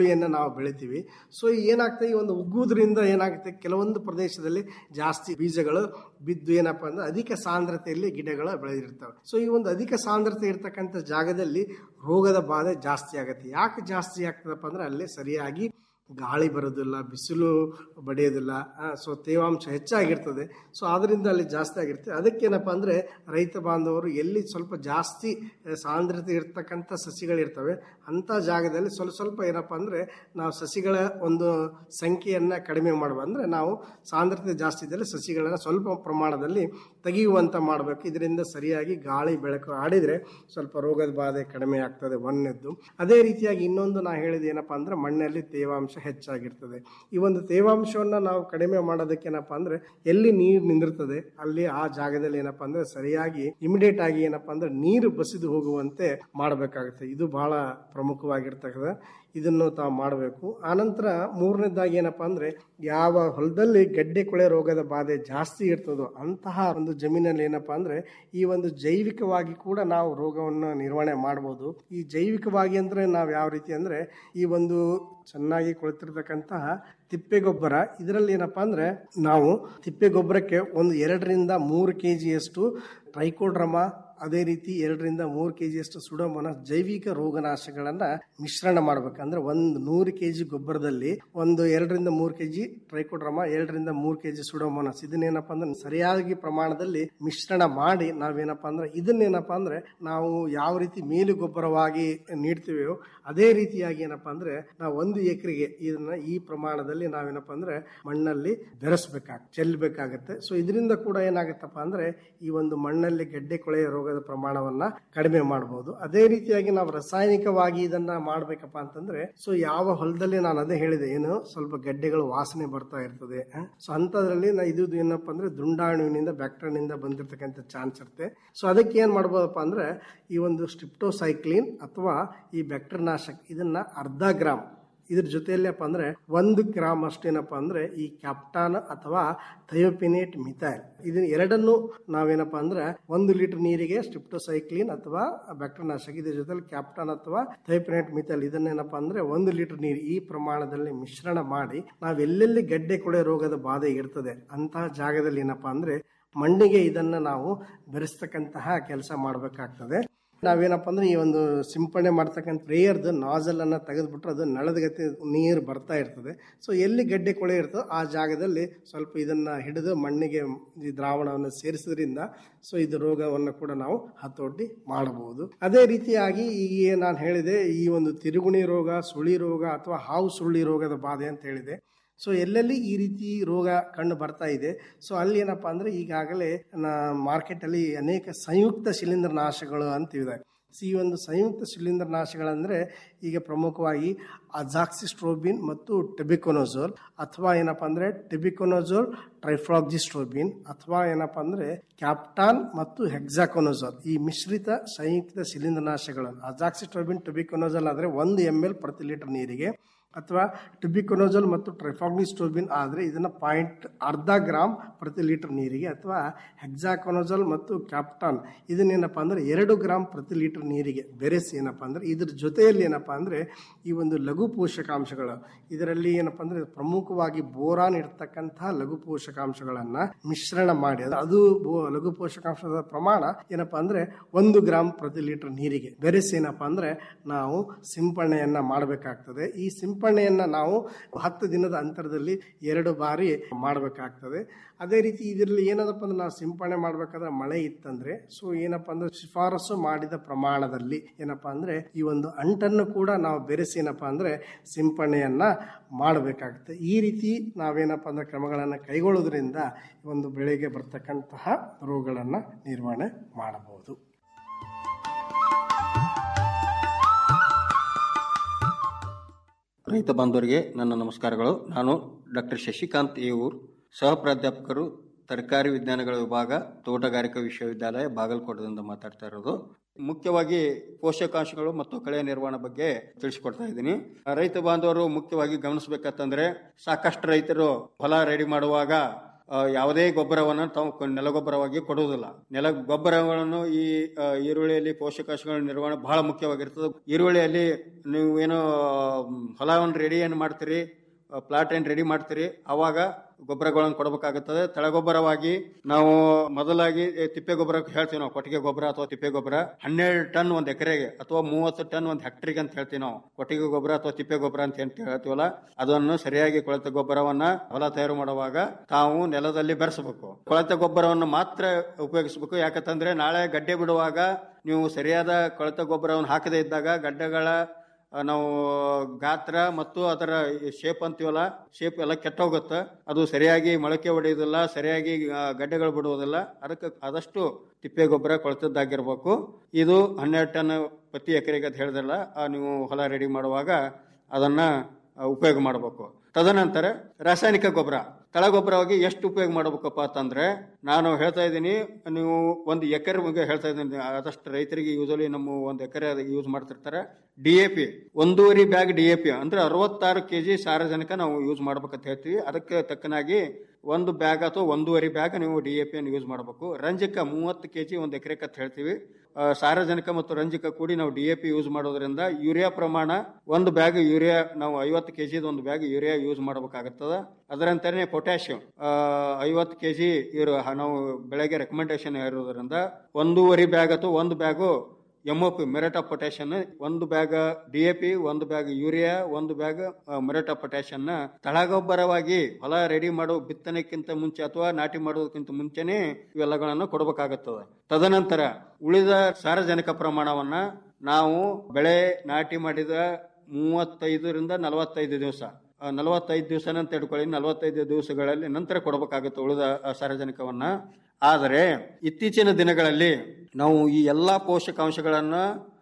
ನಾವು ಬೆಳಿತೀವಿ ಸೊ ಏನಾಗ್ತದೆ ಈ ಒಂದು ಉಗ್ಗುವುದರಿಂದ ಏನಾಗುತ್ತೆ ಕೆಲವೊಂದು ಪ್ರದೇಶದಲ್ಲಿ ಜಾಸ್ತಿ ಬೀಜಗಳು ಬಿದ್ದು ಏನಪ್ಪಾ ಅಂದ್ರೆ ಅಧಿಕ ಸಾಂದ್ರತೆಯಲ್ಲಿ ಗಿಡಗಳು ಬೆಳೆದಿರ್ತವೆ ಸೊ ಈ ಒಂದು ಅಧಿಕ ಸಾಂದ್ರತೆ ಇರ್ತಕ್ಕಂಥ ಜಾಗದಲ್ಲಿ ರೋಗದ ಬಾಧೆ ಜಾಸ್ತಿ ಆಗುತ್ತೆ ಯಾಕೆ ಜಾಸ್ತಿ ಆಗ್ತದಪ್ಪ ಅಂದ್ರೆ ಅಲ್ಲಿ ಸರಿಯಾಗಿ ಗಾಳಿ ಬರೋದಿಲ್ಲ ಬಿಸಿಲು ಬಡಿಯೋದಿಲ್ಲ ಸೊ ತೇವಾಂಶ ಹೆಚ್ಚಾಗಿರ್ತದೆ ಸೊ ಅದರಿಂದ ಅಲ್ಲಿ ಜಾಸ್ತಿ ಆಗಿರ್ತದೆ ಅದಕ್ಕೇನಪ್ಪ ಅಂದರೆ ರೈತ ಬಾಂಧವರು ಎಲ್ಲಿ ಸ್ವಲ್ಪ ಜಾಸ್ತಿ ಆ, ಸಾಂದ್ರತೆ ಇರ್ತಕ್ಕಂಥ ಸಸಿಗಳಿರ್ತವೆ ಅಂಥ ಜಾಗದಲ್ಲಿ ಸ್ವಲ್ಪ ಸ್ವಲ್ಪ ಏನಪ್ಪ ಅಂದರೆ ನಾವು ಸಸಿಗಳ ಒಂದು ಸಂಖ್ಯೆಯನ್ನು ಕಡಿಮೆ ಮಾಡುವ ಅಂದರೆ ನಾವು ಸಾಂದ್ರತೆ ಜಾಸ್ತಿ ಇದ್ದಲ್ಲಿ ಸಸಿಗಳನ್ನು ಸ್ವಲ್ಪ ಪ್ರಮಾಣದಲ್ಲಿ ತೆಗೆಯುವಂತ ಮಾಡಬೇಕು ಇದರಿಂದ ಸರಿಯಾಗಿ ಗಾಳಿ ಬೆಳಕು ಆಡಿದರೆ ಸ್ವಲ್ಪ ರೋಗದ ಬಾಧೆ ಕಡಿಮೆ ಆಗ್ತದೆ ಒಂದನೇದ್ದು ಅದೇ ರೀತಿಯಾಗಿ ಇನ್ನೊಂದು ನಾ ಹೇಳಿದ ಏನಪ್ಪಾ ಅಂದ್ರೆ ಮಣ್ಣಲ್ಲಿ ತೇವಾಂಶ ಹೆಚ್ಚಾಗಿರ್ತದೆ ಈ ಒಂದು ತೇವಾಂಶವನ್ನ ನಾವು ಕಡಿಮೆ ಮಾಡೋದಕ್ಕೆ ಏನಪ್ಪಾ ಅಂದ್ರೆ ಎಲ್ಲಿ ನೀರು ನಿಂದಿರ್ತದೆ ಅಲ್ಲಿ ಆ ಜಾಗದಲ್ಲಿ ಏನಪ್ಪಾ ಅಂದ್ರೆ ಸರಿಯಾಗಿ ಇಮಿಡಿಯೇಟ್ ಆಗಿ ಏನಪ್ಪಾ ಅಂದ್ರೆ ನೀರು ಬಸಿದು ಹೋಗುವಂತೆ ಮಾಡಬೇಕಾಗುತ್ತೆ ಇದು ಬಹಳ ಪ್ರಮುಖವಾಗಿರ್ತಕ್ಕಂಥ ಇದನ್ನು ತಾವು ಮಾಡಬೇಕು ಆನಂತರ ಮೂರನೇದಾಗಿ ಏನಪ್ಪಾ ಅಂದ್ರೆ ಯಾವ ಹೊಲದಲ್ಲಿ ಗಡ್ಡೆ ಕೊಳೆ ರೋಗದ ಬಾಧೆ ಜಾಸ್ತಿ ಇರ್ತದೋ ಅಂತಹ ಒಂದು ಜಮೀನಲ್ಲಿ ಏನಪ್ಪಾ ಅಂದ್ರೆ ಈ ಒಂದು ಜೈವಿಕವಾಗಿ ಕೂಡ ನಾವು ರೋಗವನ್ನು ನಿರ್ವಹಣೆ ಮಾಡ್ಬೋದು ಈ ಜೈವಿಕವಾಗಿ ಅಂದ್ರೆ ನಾವು ಯಾವ ರೀತಿ ಅಂದ್ರೆ ಈ ಒಂದು ಚೆನ್ನಾಗಿ ಕೊಳ್ತಿರ್ತಕ್ಕಂತಹ ತಿಪ್ಪೆ ಗೊಬ್ಬರ ಇದರಲ್ಲಿ ಏನಪ್ಪಾ ಅಂದ್ರೆ ನಾವು ತಿಪ್ಪೆ ಗೊಬ್ಬರಕ್ಕೆ ಒಂದು ಎರಡರಿಂದ ಮೂರು ಕೆ ಜಿಯಷ್ಟು ಟ್ರೈಕೋಡ್ರಮ ಅದೇ ರೀತಿ ಎರಡರಿಂದ ಮೂರು ಕೆ ಜಿಯಷ್ಟು ಸುಡೋಮೋನ ಜೈವಿಕ ರೋಗನಾಶಗಳನ್ನ ಮಿಶ್ರಣ ಮಾಡ್ಬೇಕು ಅಂದ್ರೆ ಒಂದು ನೂರು ಕೆ ಜಿ ಗೊಬ್ಬರದಲ್ಲಿ ಒಂದು ಎರಡರಿಂದ ಮೂರು ಕೆ ಜಿ ಟ್ರೈಕೋಡ್ರಮ ಎರಡರಿಂದ ಮೂರು ಕೆ ಜಿ ಸುಡೋಮೋನಸ್ ಇದನ್ನೇನಪ್ಪ ಅಂದ್ರೆ ಸರಿಯಾಗಿ ಪ್ರಮಾಣದಲ್ಲಿ ಮಿಶ್ರಣ ಮಾಡಿ ನಾವೇನಪ್ಪ ಅಂದ್ರೆ ಇದನ್ನೇನಪ್ಪ ಅಂದ್ರೆ ನಾವು ಯಾವ ರೀತಿ ಮೇಲು ಗೊಬ್ಬರವಾಗಿ ನೀಡ್ತೀವೋ ಅದೇ ರೀತಿಯಾಗಿ ಏನಪ್ಪಾ ಅಂದ್ರೆ ನಾವು ಒಂದು ಎಕರೆಗೆ ಇದನ್ನ ಈ ಪ್ರಮಾಣದಲ್ಲಿ ನಾವೇನಪ್ಪ ಅಂದ್ರೆ ಮಣ್ಣಲ್ಲಿ ಬೆರೆಸ್ಬೇಕಾಗ ಚೆಲ್ಲಬೇಕಾಗತ್ತೆ ಸೊ ಇದರಿಂದ ಕೂಡ ಏನಾಗುತ್ತಪ್ಪ ಅಂದ್ರೆ ಈ ಒಂದು ಮಣ್ಣಲ್ಲಿ ಗೆಡ್ಡೆ ಕೊಳೆಯ ರೋಗದ ಪ್ರಮಾಣವನ್ನ ಕಡಿಮೆ ಮಾಡಬಹುದು ಅದೇ ರೀತಿಯಾಗಿ ನಾವು ರಾಸಾಯನಿಕವಾಗಿ ಇದನ್ನ ಮಾಡ್ಬೇಕಪ್ಪ ಅಂತಂದ್ರೆ ಸೊ ಯಾವ ಹೊಲದಲ್ಲಿ ನಾನು ಅದೇ ಹೇಳಿದೆ ಏನು ಸ್ವಲ್ಪ ಗಡ್ಡೆಗಳು ವಾಸನೆ ಬರ್ತಾ ಇರ್ತದೆ ಸೊ ಅಂತದ್ರಲ್ಲಿ ನಾ ಇದು ಏನಪ್ಪಾ ಅಂದ್ರೆ ದುಂಡಾಣುವಿನಿಂದ ಬ್ಯಾಕ್ಟೀರಿಯಾನಿಂದ ಬಂದಿರತಕ್ಕಂಥ ಚಾನ್ಸ್ ಇರುತ್ತೆ ಸೊ ಅದಕ್ಕೆ ಏನ್ ಮಾಡ್ಬೋದಪ್ಪ ಅಂದ್ರೆ ಈ ಒಂದು ಸ್ಟ್ರಿಪ್ಟೋಸೈಕ್ಲಿನ್ ಅಥವಾ ಈ ಬ್ಯಾಕ್ಟೀರಿಯಾ ನಾಶಕ ಇದನ್ನ ಅರ್ಧ ಗ್ರಾಮ್ ಇದ್ರ ಜೊತೆಯಲ್ಲಪ್ಪ ಅಂದ್ರೆ ಒಂದು ಗ್ರಾಮ್ ಅಷ್ಟೇನಪ್ಪ ಅಂದ್ರೆ ಈ ಕ್ಯಾಪ್ಟಾನ್ ಅಥವಾ ಥಯೋಪಿನೇಟ್ ಮಿಥೈಲ್ ಇದನ್ನ ಎರಡನ್ನು ನಾವೇನಪ್ಪ ಅಂದ್ರೆ ಒಂದು ಲೀಟರ್ ನೀರಿಗೆ ಸ್ಟ್ರಿಪ್ಟೋಸೈಕ್ಲಿನ್ ಅಥವಾ ಬ್ಯಾಕ್ಟೀರಿಯಾ ನಾಶಕ ಇದ್ರ ಜೊತೆಲಿ ಕ್ಯಾಪ್ಟಾನ್ ಅಥವಾ ಥಯೋಪಿನೇಟ್ ಮಿಥೈಲ್ ಇದನ್ನೇನಪ್ಪ ಅಂದ್ರೆ ಒಂದು ಲೀಟರ್ ನೀರು ಈ ಪ್ರಮಾಣದಲ್ಲಿ ಮಿಶ್ರಣ ಮಾಡಿ ನಾವೆಲ್ಲೆಲ್ಲಿ ಗಡ್ಡೆ ಕೊಳೆ ರೋಗದ ಬಾಧೆ ಇರ್ತದೆ ಅಂತಹ ಜಾಗದಲ್ಲಿ ಏನಪ್ಪಾ ಅಂದ್ರೆ ಮಣ್ಣಿಗೆ ಇದನ್ನ ನಾವು ಬೆರೆಸ್ತಕ್ಕಂತಹ ಕೆಲಸ ಮಾಡಬೇಕಾಗ್ತದೆ ನಾವೇನಪ್ಪ ಅಂದ್ರೆ ಈ ಒಂದು ಸಿಂಪಡಣೆ ಮಾಡ್ತಕ್ಕಂಥ ಪ್ರೇಯರ್ದು ನಾಜಲ್ ಅನ್ನ ತೆಗೆದ್ಬಿಟ್ರೆ ಅದು ನಳದ ಗತಿ ನೀರು ಬರ್ತಾ ಇರ್ತದೆ ಸೊ ಎಲ್ಲಿ ಗಡ್ಡೆ ಕೊಳೆ ಇರ್ತದೋ ಆ ಜಾಗದಲ್ಲಿ ಸ್ವಲ್ಪ ಇದನ್ನ ಹಿಡಿದು ಮಣ್ಣಿಗೆ ಈ ದ್ರಾವಣವನ್ನು ಸೇರಿಸೋದ್ರಿಂದ ಸೊ ಇದು ರೋಗವನ್ನು ಕೂಡ ನಾವು ಹತೋಟಿ ಮಾಡಬಹುದು ಅದೇ ರೀತಿಯಾಗಿ ಈಗ ನಾನು ಹೇಳಿದೆ ಈ ಒಂದು ತಿರುಗುಣಿ ರೋಗ ಸುಳಿ ರೋಗ ಅಥವಾ ಹಾವು ಸುಳ್ಳಿ ರೋಗದ ಬಾಧೆ ಅಂತ ಹೇಳಿದೆ ಸೊ ಎಲ್ಲೆಲ್ಲಿ ಈ ರೀತಿ ರೋಗ ಕಂಡು ಬರ್ತಾ ಇದೆ ಸೊ ಅಲ್ಲಿ ಏನಪ್ಪಾ ಅಂದ್ರೆ ಈಗಾಗಲೇ ಮಾರ್ಕೆಟ್ ಅಲ್ಲಿ ಅನೇಕ ಸಂಯುಕ್ತ ಶಿಲೀಂಧ್ರ ನಾಶಗಳು ಅಂತಿದೆ ಸೊ ಈ ಒಂದು ಸಂಯುಕ್ತ ಶಿಲೀಂಧ್ರ ನಾಶಗಳಂದ್ರೆ ಈಗ ಪ್ರಮುಖವಾಗಿ ಅಜಾಕ್ಸಿಸ್ಟ್ರೋಬಿನ್ ಮತ್ತು ಟೆಬಿಕೊನೋಜೋಲ್ ಅಥವಾ ಏನಪ್ಪಾ ಅಂದ್ರೆ ಟೆಬಿಕೊನೋಜೋಲ್ ಟ್ರೈಫ್ಲಾಕ್ಸಿಸ್ಟ್ರೋಬಿನ್ ಅಥವಾ ಏನಪ್ಪಾ ಅಂದ್ರೆ ಕ್ಯಾಪ್ಟಾನ್ ಮತ್ತು ಹೆಕ್ಸಾಕೊನೋಜೋಲ್ ಈ ಮಿಶ್ರಿತ ಸಂಯುಕ್ತ ಶಿಲೀಂಧ್ರನಾಶಗಳು ಅಜಾಕ್ಸಿಸ್ಟ್ರೋಬಿನ್ ಟೆಬಿಕೊನೋಜೋಲ್ ಆದ್ರೆ ಒಂದು ಎಂ ಎಲ್ ಪ್ರತಿ ಲೀಟರ್ ನೀರಿಗೆ ಅಥವಾ ಟುಬಿಕೊನೋಜಲ್ ಮತ್ತು ಟ್ರೈಫಾಗ್ನಿಸ್ಟೋಬಿನ್ ಆದರೆ ಇದನ್ನ ಪಾಯಿಂಟ್ ಅರ್ಧ ಗ್ರಾಮ್ ಪ್ರತಿ ಲೀಟರ್ ನೀರಿಗೆ ಅಥವಾ ಹೆಕ್ಸಾಕೊನೋಜಲ್ ಮತ್ತು ಕ್ಯಾಪ್ಟಾನ್ ಇದನ್ನೇನಪ್ಪ ಅಂದ್ರೆ ಎರಡು ಗ್ರಾಮ್ ಪ್ರತಿ ಲೀಟರ್ ನೀರಿಗೆ ಬೆರೆಸಿ ಏನಪ್ಪ ಅಂದ್ರೆ ಇದ್ರ ಜೊತೆಯಲ್ಲಿ ಏನಪ್ಪ ಅಂದ್ರೆ ಈ ಒಂದು ಲಘು ಪೋಷಕಾಂಶಗಳು ಇದರಲ್ಲಿ ಏನಪ್ಪ ಅಂದ್ರೆ ಪ್ರಮುಖವಾಗಿ ಬೋರಾನ್ ಇರ್ತಕ್ಕಂತಹ ಲಘು ಪೋಷಕಾಂಶಗಳನ್ನ ಮಿಶ್ರಣ ಮಾಡಿ ಅದು- ಅದು ಬೋ- ಲಘು ಪೋಷಕಾಂಶದ ಪ್ರಮಾಣ ಏನಪ್ಪಾ ಅಂದ್ರೆ ಒಂದು ಗ್ರಾಮ್ ಪ್ರತಿ ಲೀಟರ್ ನೀರಿಗೆ ಬೆರೆಸಿ ಏನಪ್ಪಾ ಅಂದ್ರೆ ನಾವು ಸಿಂಪರಣೆಯನ್ನ ಮಾಡಬೇಕಾಗ್ತದೆ ಈ ಸಿಂಪರಣೆಯನ್ನ ನಾವು ಹತ್ತು ದಿನದ ಅಂತರದಲ್ಲಿ ಎರಡು ಬಾರಿ ಮಾಡಬೇಕಾಗ್ತದೆ ಅದೇ ರೀತಿ ಇದರಲ್ಲಿ ಏನದಪ್ಪ ಅಂದ್ರೆ ನಾವು ಸಿಂಪರಣೆ ಮಾಡ್ಬೇಕಾದ್ರೆ ಮಳೆ ಇತ್ತಂದ್ರೆ ಸೊ ಏನಪ್ಪಾ ಅಂದ್ರೆ ಶಿಫಾರಸು ಮಾಡಿದ ಪ್ರಮಾಣದಲ್ಲಿ ಏನಪ್ಪಾ ಅಂದ್ರೆ ಈ ಒಂದು ಅಂಟನ್ನು ಕೂಡ ನಾವು ಬೆರೆಸಿ ಏನಪ್ಪಾ ಅಂದ್ರೆ ಸಿಂಪರಣೆಯನ್ನ ಮಾಡಬೇಕಾಗುತ್ತೆ ಈ ರೀತಿ ನಾವೇನಪ್ಪ ಅಂದ್ರೆ ಕ್ರಮಗಳನ್ನು ಕೈಗೊಳ್ಳೋದ್ರಿಂದ ಒಂದು ಬೆಳೆಗೆ ಬರ್ತಕ್ಕಂತಹ ರೋಗಗಳನ್ನ ನಿರ್ವಹಣೆ ಮಾಡಬಹುದು ರೈತ ಬಾಂಧವರಿಗೆ ನನ್ನ ನಮಸ್ಕಾರಗಳು ನಾನು ಡಾಕ್ಟರ್ ಶಶಿಕಾಂತ್ ಏವೂರ್ ಸಹ ಪ್ರಾಧ್ಯಾಪಕರು ತರಕಾರಿ ವಿಜ್ಞಾನಗಳ ವಿಭಾಗ ತೋಟಗಾರಿಕಾ ವಿಶ್ವವಿದ್ಯಾಲಯ ಬಾಗಲಕೋಟದಿಂದ ಮಾತಾಡ್ತಾ ಇರೋದು ಮುಖ್ಯವಾಗಿ ಪೋಷಕಾಂಶಗಳು ಮತ್ತು ಕಳೆ ನಿರ್ವಹಣೆ ಬಗ್ಗೆ ತಿಳಿಸ್ಕೊಡ್ತಾ ಇದ್ದೀನಿ ರೈತ ಬಾಂಧವರು ಮುಖ್ಯವಾಗಿ ಗಮನಿಸಬೇಕಂತಂದ್ರೆ ಸಾಕಷ್ಟು ರೈತರು ಹೊಲ ರೆಡಿ ಮಾಡುವಾಗ ಆ, ಯಾವುದೇ ಗೊಬ್ಬರವನ್ನು ತಾವು ಕ- ನೆಲಗೊಬ್ಬರವಾಗಿ ಕೊಡುವುದಿಲ್ಲ ನೆಲ ಗೊಬ್ಬರಗಳನ್ನು ಈ ಆ, ಈರುಳ್ಳಿಯಲ್ಲಿ ಪೋಷಕಾಂಶಗಳ ನಿರ್ವಹಣೆ ಬಹಳ ಮುಖ್ಯವಾಗಿರ್ತದೆ ಈರುಳ್ಳಿಯಲ್ಲಿ ನೀವು ಏನು ಮ್, ಹೊಲವನ್ನು ರೆಡಿ ಏನು ಮಾಡ್ತೀರಿ ಪ್ಲಾಟ್ ಏನು ರೆಡಿ ಮಾಡ್ತೀರಿ ಅವಾಗ ಗೊಬ್ಬರಗಳನ್ನು ಕೊಡಬೇಕಾಗುತ್ತದೆ ತಳಗೊಬ್ಬರವಾಗಿ ನಾವು ಮೊದಲಾಗಿ ಏ, ತಿಪ್ಪೆ ಗೊಬ್ಬರ ಹೇಳ್ತೀವಿ ನಾವು ಕೊಟ್ಟಿಗೆ ಗೊಬ್ಬರ ಅಥವಾ ತಿಪ್ಪೆ ಗೊಬ್ಬರ ಹನ್ನೆರಡು ಟನ್ ಒಂದು ಎಕರೆಗೆ ಅಥವಾ ಮೂವತ್ತು ಟನ್ ಒಂದು ಹೆಕ್ಟರ್ಗೆ ಅಂತ ಹೇಳ್ತೀವಿ ನಾವು ಕೊಟ್ಟಿಗೆ ಗೊಬ್ಬರ ಅಥವಾ ತಿಪ್ಪೆ ಗೊಬ್ಬರ ಅಂತ ಏನ್ ಹೇಳ್ತೀವಲ್ಲ ಅದನ್ನು ಸರಿಯಾಗಿ ಕೊಳೆತ ಗೊಬ್ಬರವನ್ನ ಹೊಲ ತಯಾರು ಮಾಡುವಾಗ ತಾವು ನೆಲದಲ್ಲಿ ಬೆರೆಸಬೇಕು ಕೊಳೆತ ಗೊಬ್ಬರವನ್ನು ಮಾತ್ರ ಉಪಯೋಗಿಸಬೇಕು ಯಾಕಂತಂದ್ರೆ ನಾಳೆ ಗಡ್ಡೆ ಬಿಡುವಾಗ ನೀವು ಸರಿಯಾದ ಕೊಳೆತ ಗೊಬ್ಬರವನ್ನು ಹಾಕದೇ ಇದ್ದಾಗ ಗಡ್ಡೆಗಳ ಆ, ನಾವು ಗಾತ್ರ ಮತ್ತು ಅದರ ಶೇಪ್ ಅಂತೀವಲ್ಲ ಶೇಪ್ ಎಲ್ಲ ಕೆಟ್ಟೋಗುತ್ತೆ ಅದು ಸರಿಯಾಗಿ ಮೊಳಕೆ ಹೊಡೆಯೋದಿಲ್ಲ ಸರಿಯಾಗಿ ಆ, ಗಡ್ಡೆಗಳು ಬಿಡುವುದಿಲ್ಲ ಅದಕ್ಕೆ ಆದಷ್ಟು ತಿಪ್ಪೆ ಗೊಬ್ಬರ ಕೊಳೆತದ್ದಾಗಿರ್ಬೇಕು ಇದು ಹನ್ನೆರಡು ಟನ್ ಪ್ರತಿ ಎಕರೆಗೆ ಅಂತ ಹೇಳಿದ್ರಲ್ಲ ಆ, ನೀವು ಹೊಲ ರೆಡಿ ಮಾಡುವಾಗ ಅದನ್ನ ಆ, ಉಪಯೋಗ ಮಾಡಬೇಕು ತದನಂತರ ರಾಸಾಯನಿಕ ಗೊಬ್ಬರ ತಳಗೊಬ್ಬರವಾಗಿ ಎಷ್ಟು ಉಪಯೋಗ ಮಾಡಬೇಕಪ್ಪ ಅಂತಂದ್ರೆ ನಾನು ಹೇಳ್ತಾ ಇದ್ದೀನಿ ನೀವು ಒಂದು ಎಕರೆ ಬಗ್ಗೆ ಹೇಳ್ತಾ ಇದ್ದೀನಿ ಆದಷ್ಟು ರೈತರಿಗೆ ಯೂಸಲಿ ನಮ್ಮ ಒಂದು ಎಕರೆ ಯೂಸ್ ಮಾಡ್ತಿರ್ತಾರೆ ಡಿ ಎ ಪಿ ಒಂದೂವರೆ ಬ್ಯಾಗ್ ಡಿ ಎ ಪಿ ಅಂದ್ರೆ ಅರವತ್ತಾರು ಕೆಜಿ ಸಾರಜನಕ ನಾವು ಯೂಸ್ ಮಾಡ್ಬೇಕಂತ ಹೇಳ್ತೀವಿ ಅದಕ್ಕೆ ತಕ್ಕನಾಗಿ ಒಂದು ಬ್ಯಾಗ್ ಅಥವಾ ಒಂದೂವರೆ ಬ್ಯಾಗ್ ನೀವು ಡಿ ಎ ಪಿಯನ್ನು ಯೂಸ್ ಮಾಡಬೇಕು ರಂಜಕ ಮೂವತ್ತು ಕೆಜಿ ಒಂದು ಎಕರೆಗೆ ಅಂತ ಹೇಳ್ತೀವಿ ಆ, ಸಾರಜನಕ ಮತ್ತು ರಂಜಕ ಕೂಡಿ ನಾವು ಡಿ ಎ ಪಿ ಯೂಸ್ ಮಾಡೋದ್ರಿಂದ ಯೂರಿಯಾ ಪ್ರಮಾಣ ಒಂದು ಬ್ಯಾಗ್ ಯೂರಿಯಾ ನಾವು ಐವತ್ತು ಕೆಜಿ ಒಂದು ಬ್ಯಾಗ್ ಯೂರಿಯಾ ಯೂಸ್ ಮಾಡಬೇಕಾಗುತ್ತದೆ ಅದರಂತೆಯೇ ಪೊಟ್ಯಾಷಿಯಂ ಐವತ್ತು ಕೆಜಿ ಇರೋ ನಾವು ಬೆಳೆಗೆ ರೆಕಮೆಂಡೇಶನ್ ಇರೋದ್ರಿಂದ ಒಂದೂವರೆ ಬ್ಯಾಗ್ ಅಥವಾ ಒಂದು bag M O P muriate of potash ಒಂದು ಬ್ಯಾಗ್ ಡಿ ಎ ಪಿ ಒಂದು ಬ್ಯಾಗ್ ಯೂರಿಯಾ ಒಂದು ಬ್ಯಾಗ್ ಮೆರಟ್ ಆಫ್ ಪೊಟ್ಯಾಷನ್ ತಳಗೊಬ್ಬರವಾಗಿ ಹೊಲ ರೆಡಿ ಮಾಡೋ ಬಿತ್ತನೆಕ್ಕಿಂತ ಮುಂಚೆ ಅಥವಾ ನಾಟಿ ಮಾಡೋದಕ್ಕಿಂತ ಮುಂಚೆನೆ ಇವೆಲ್ಲಗಳನ್ನು ಕೊಡಬೇಕಾಗುತ್ತದೆ ತದನಂತರ ಉಳಿದ ಸಾರಜನಕ ಪ್ರಮಾಣವನ್ನ ನಾವು ಬೆಳೆ ನಾಟಿ ಮಾಡಿದ ಮೂವತ್ತೈದರಿಂದ ನಲವತ್ತೈದು ದಿವಸ ನಲವತ್ತೈದು ದಿವಸ ಅಂತ ಇಟ್ಕೊಳ್ಳಿ ನಲವತ್ತೈದು ದಿವಸಗಳಲ್ಲಿ ನಂತರ ಕೊಡಬೇಕಾಗುತ್ತೆ ಉಳಿದ ಆ, ಸಾರಜನಕವನ್ನ ಆದರೆ ಇತ್ತೀಚಿನ ದಿನಗಳಲ್ಲಿ ನಾವು ಈ ಎಲ್ಲಾ ಪೋಷಕಾಂಶಗಳನ್ನ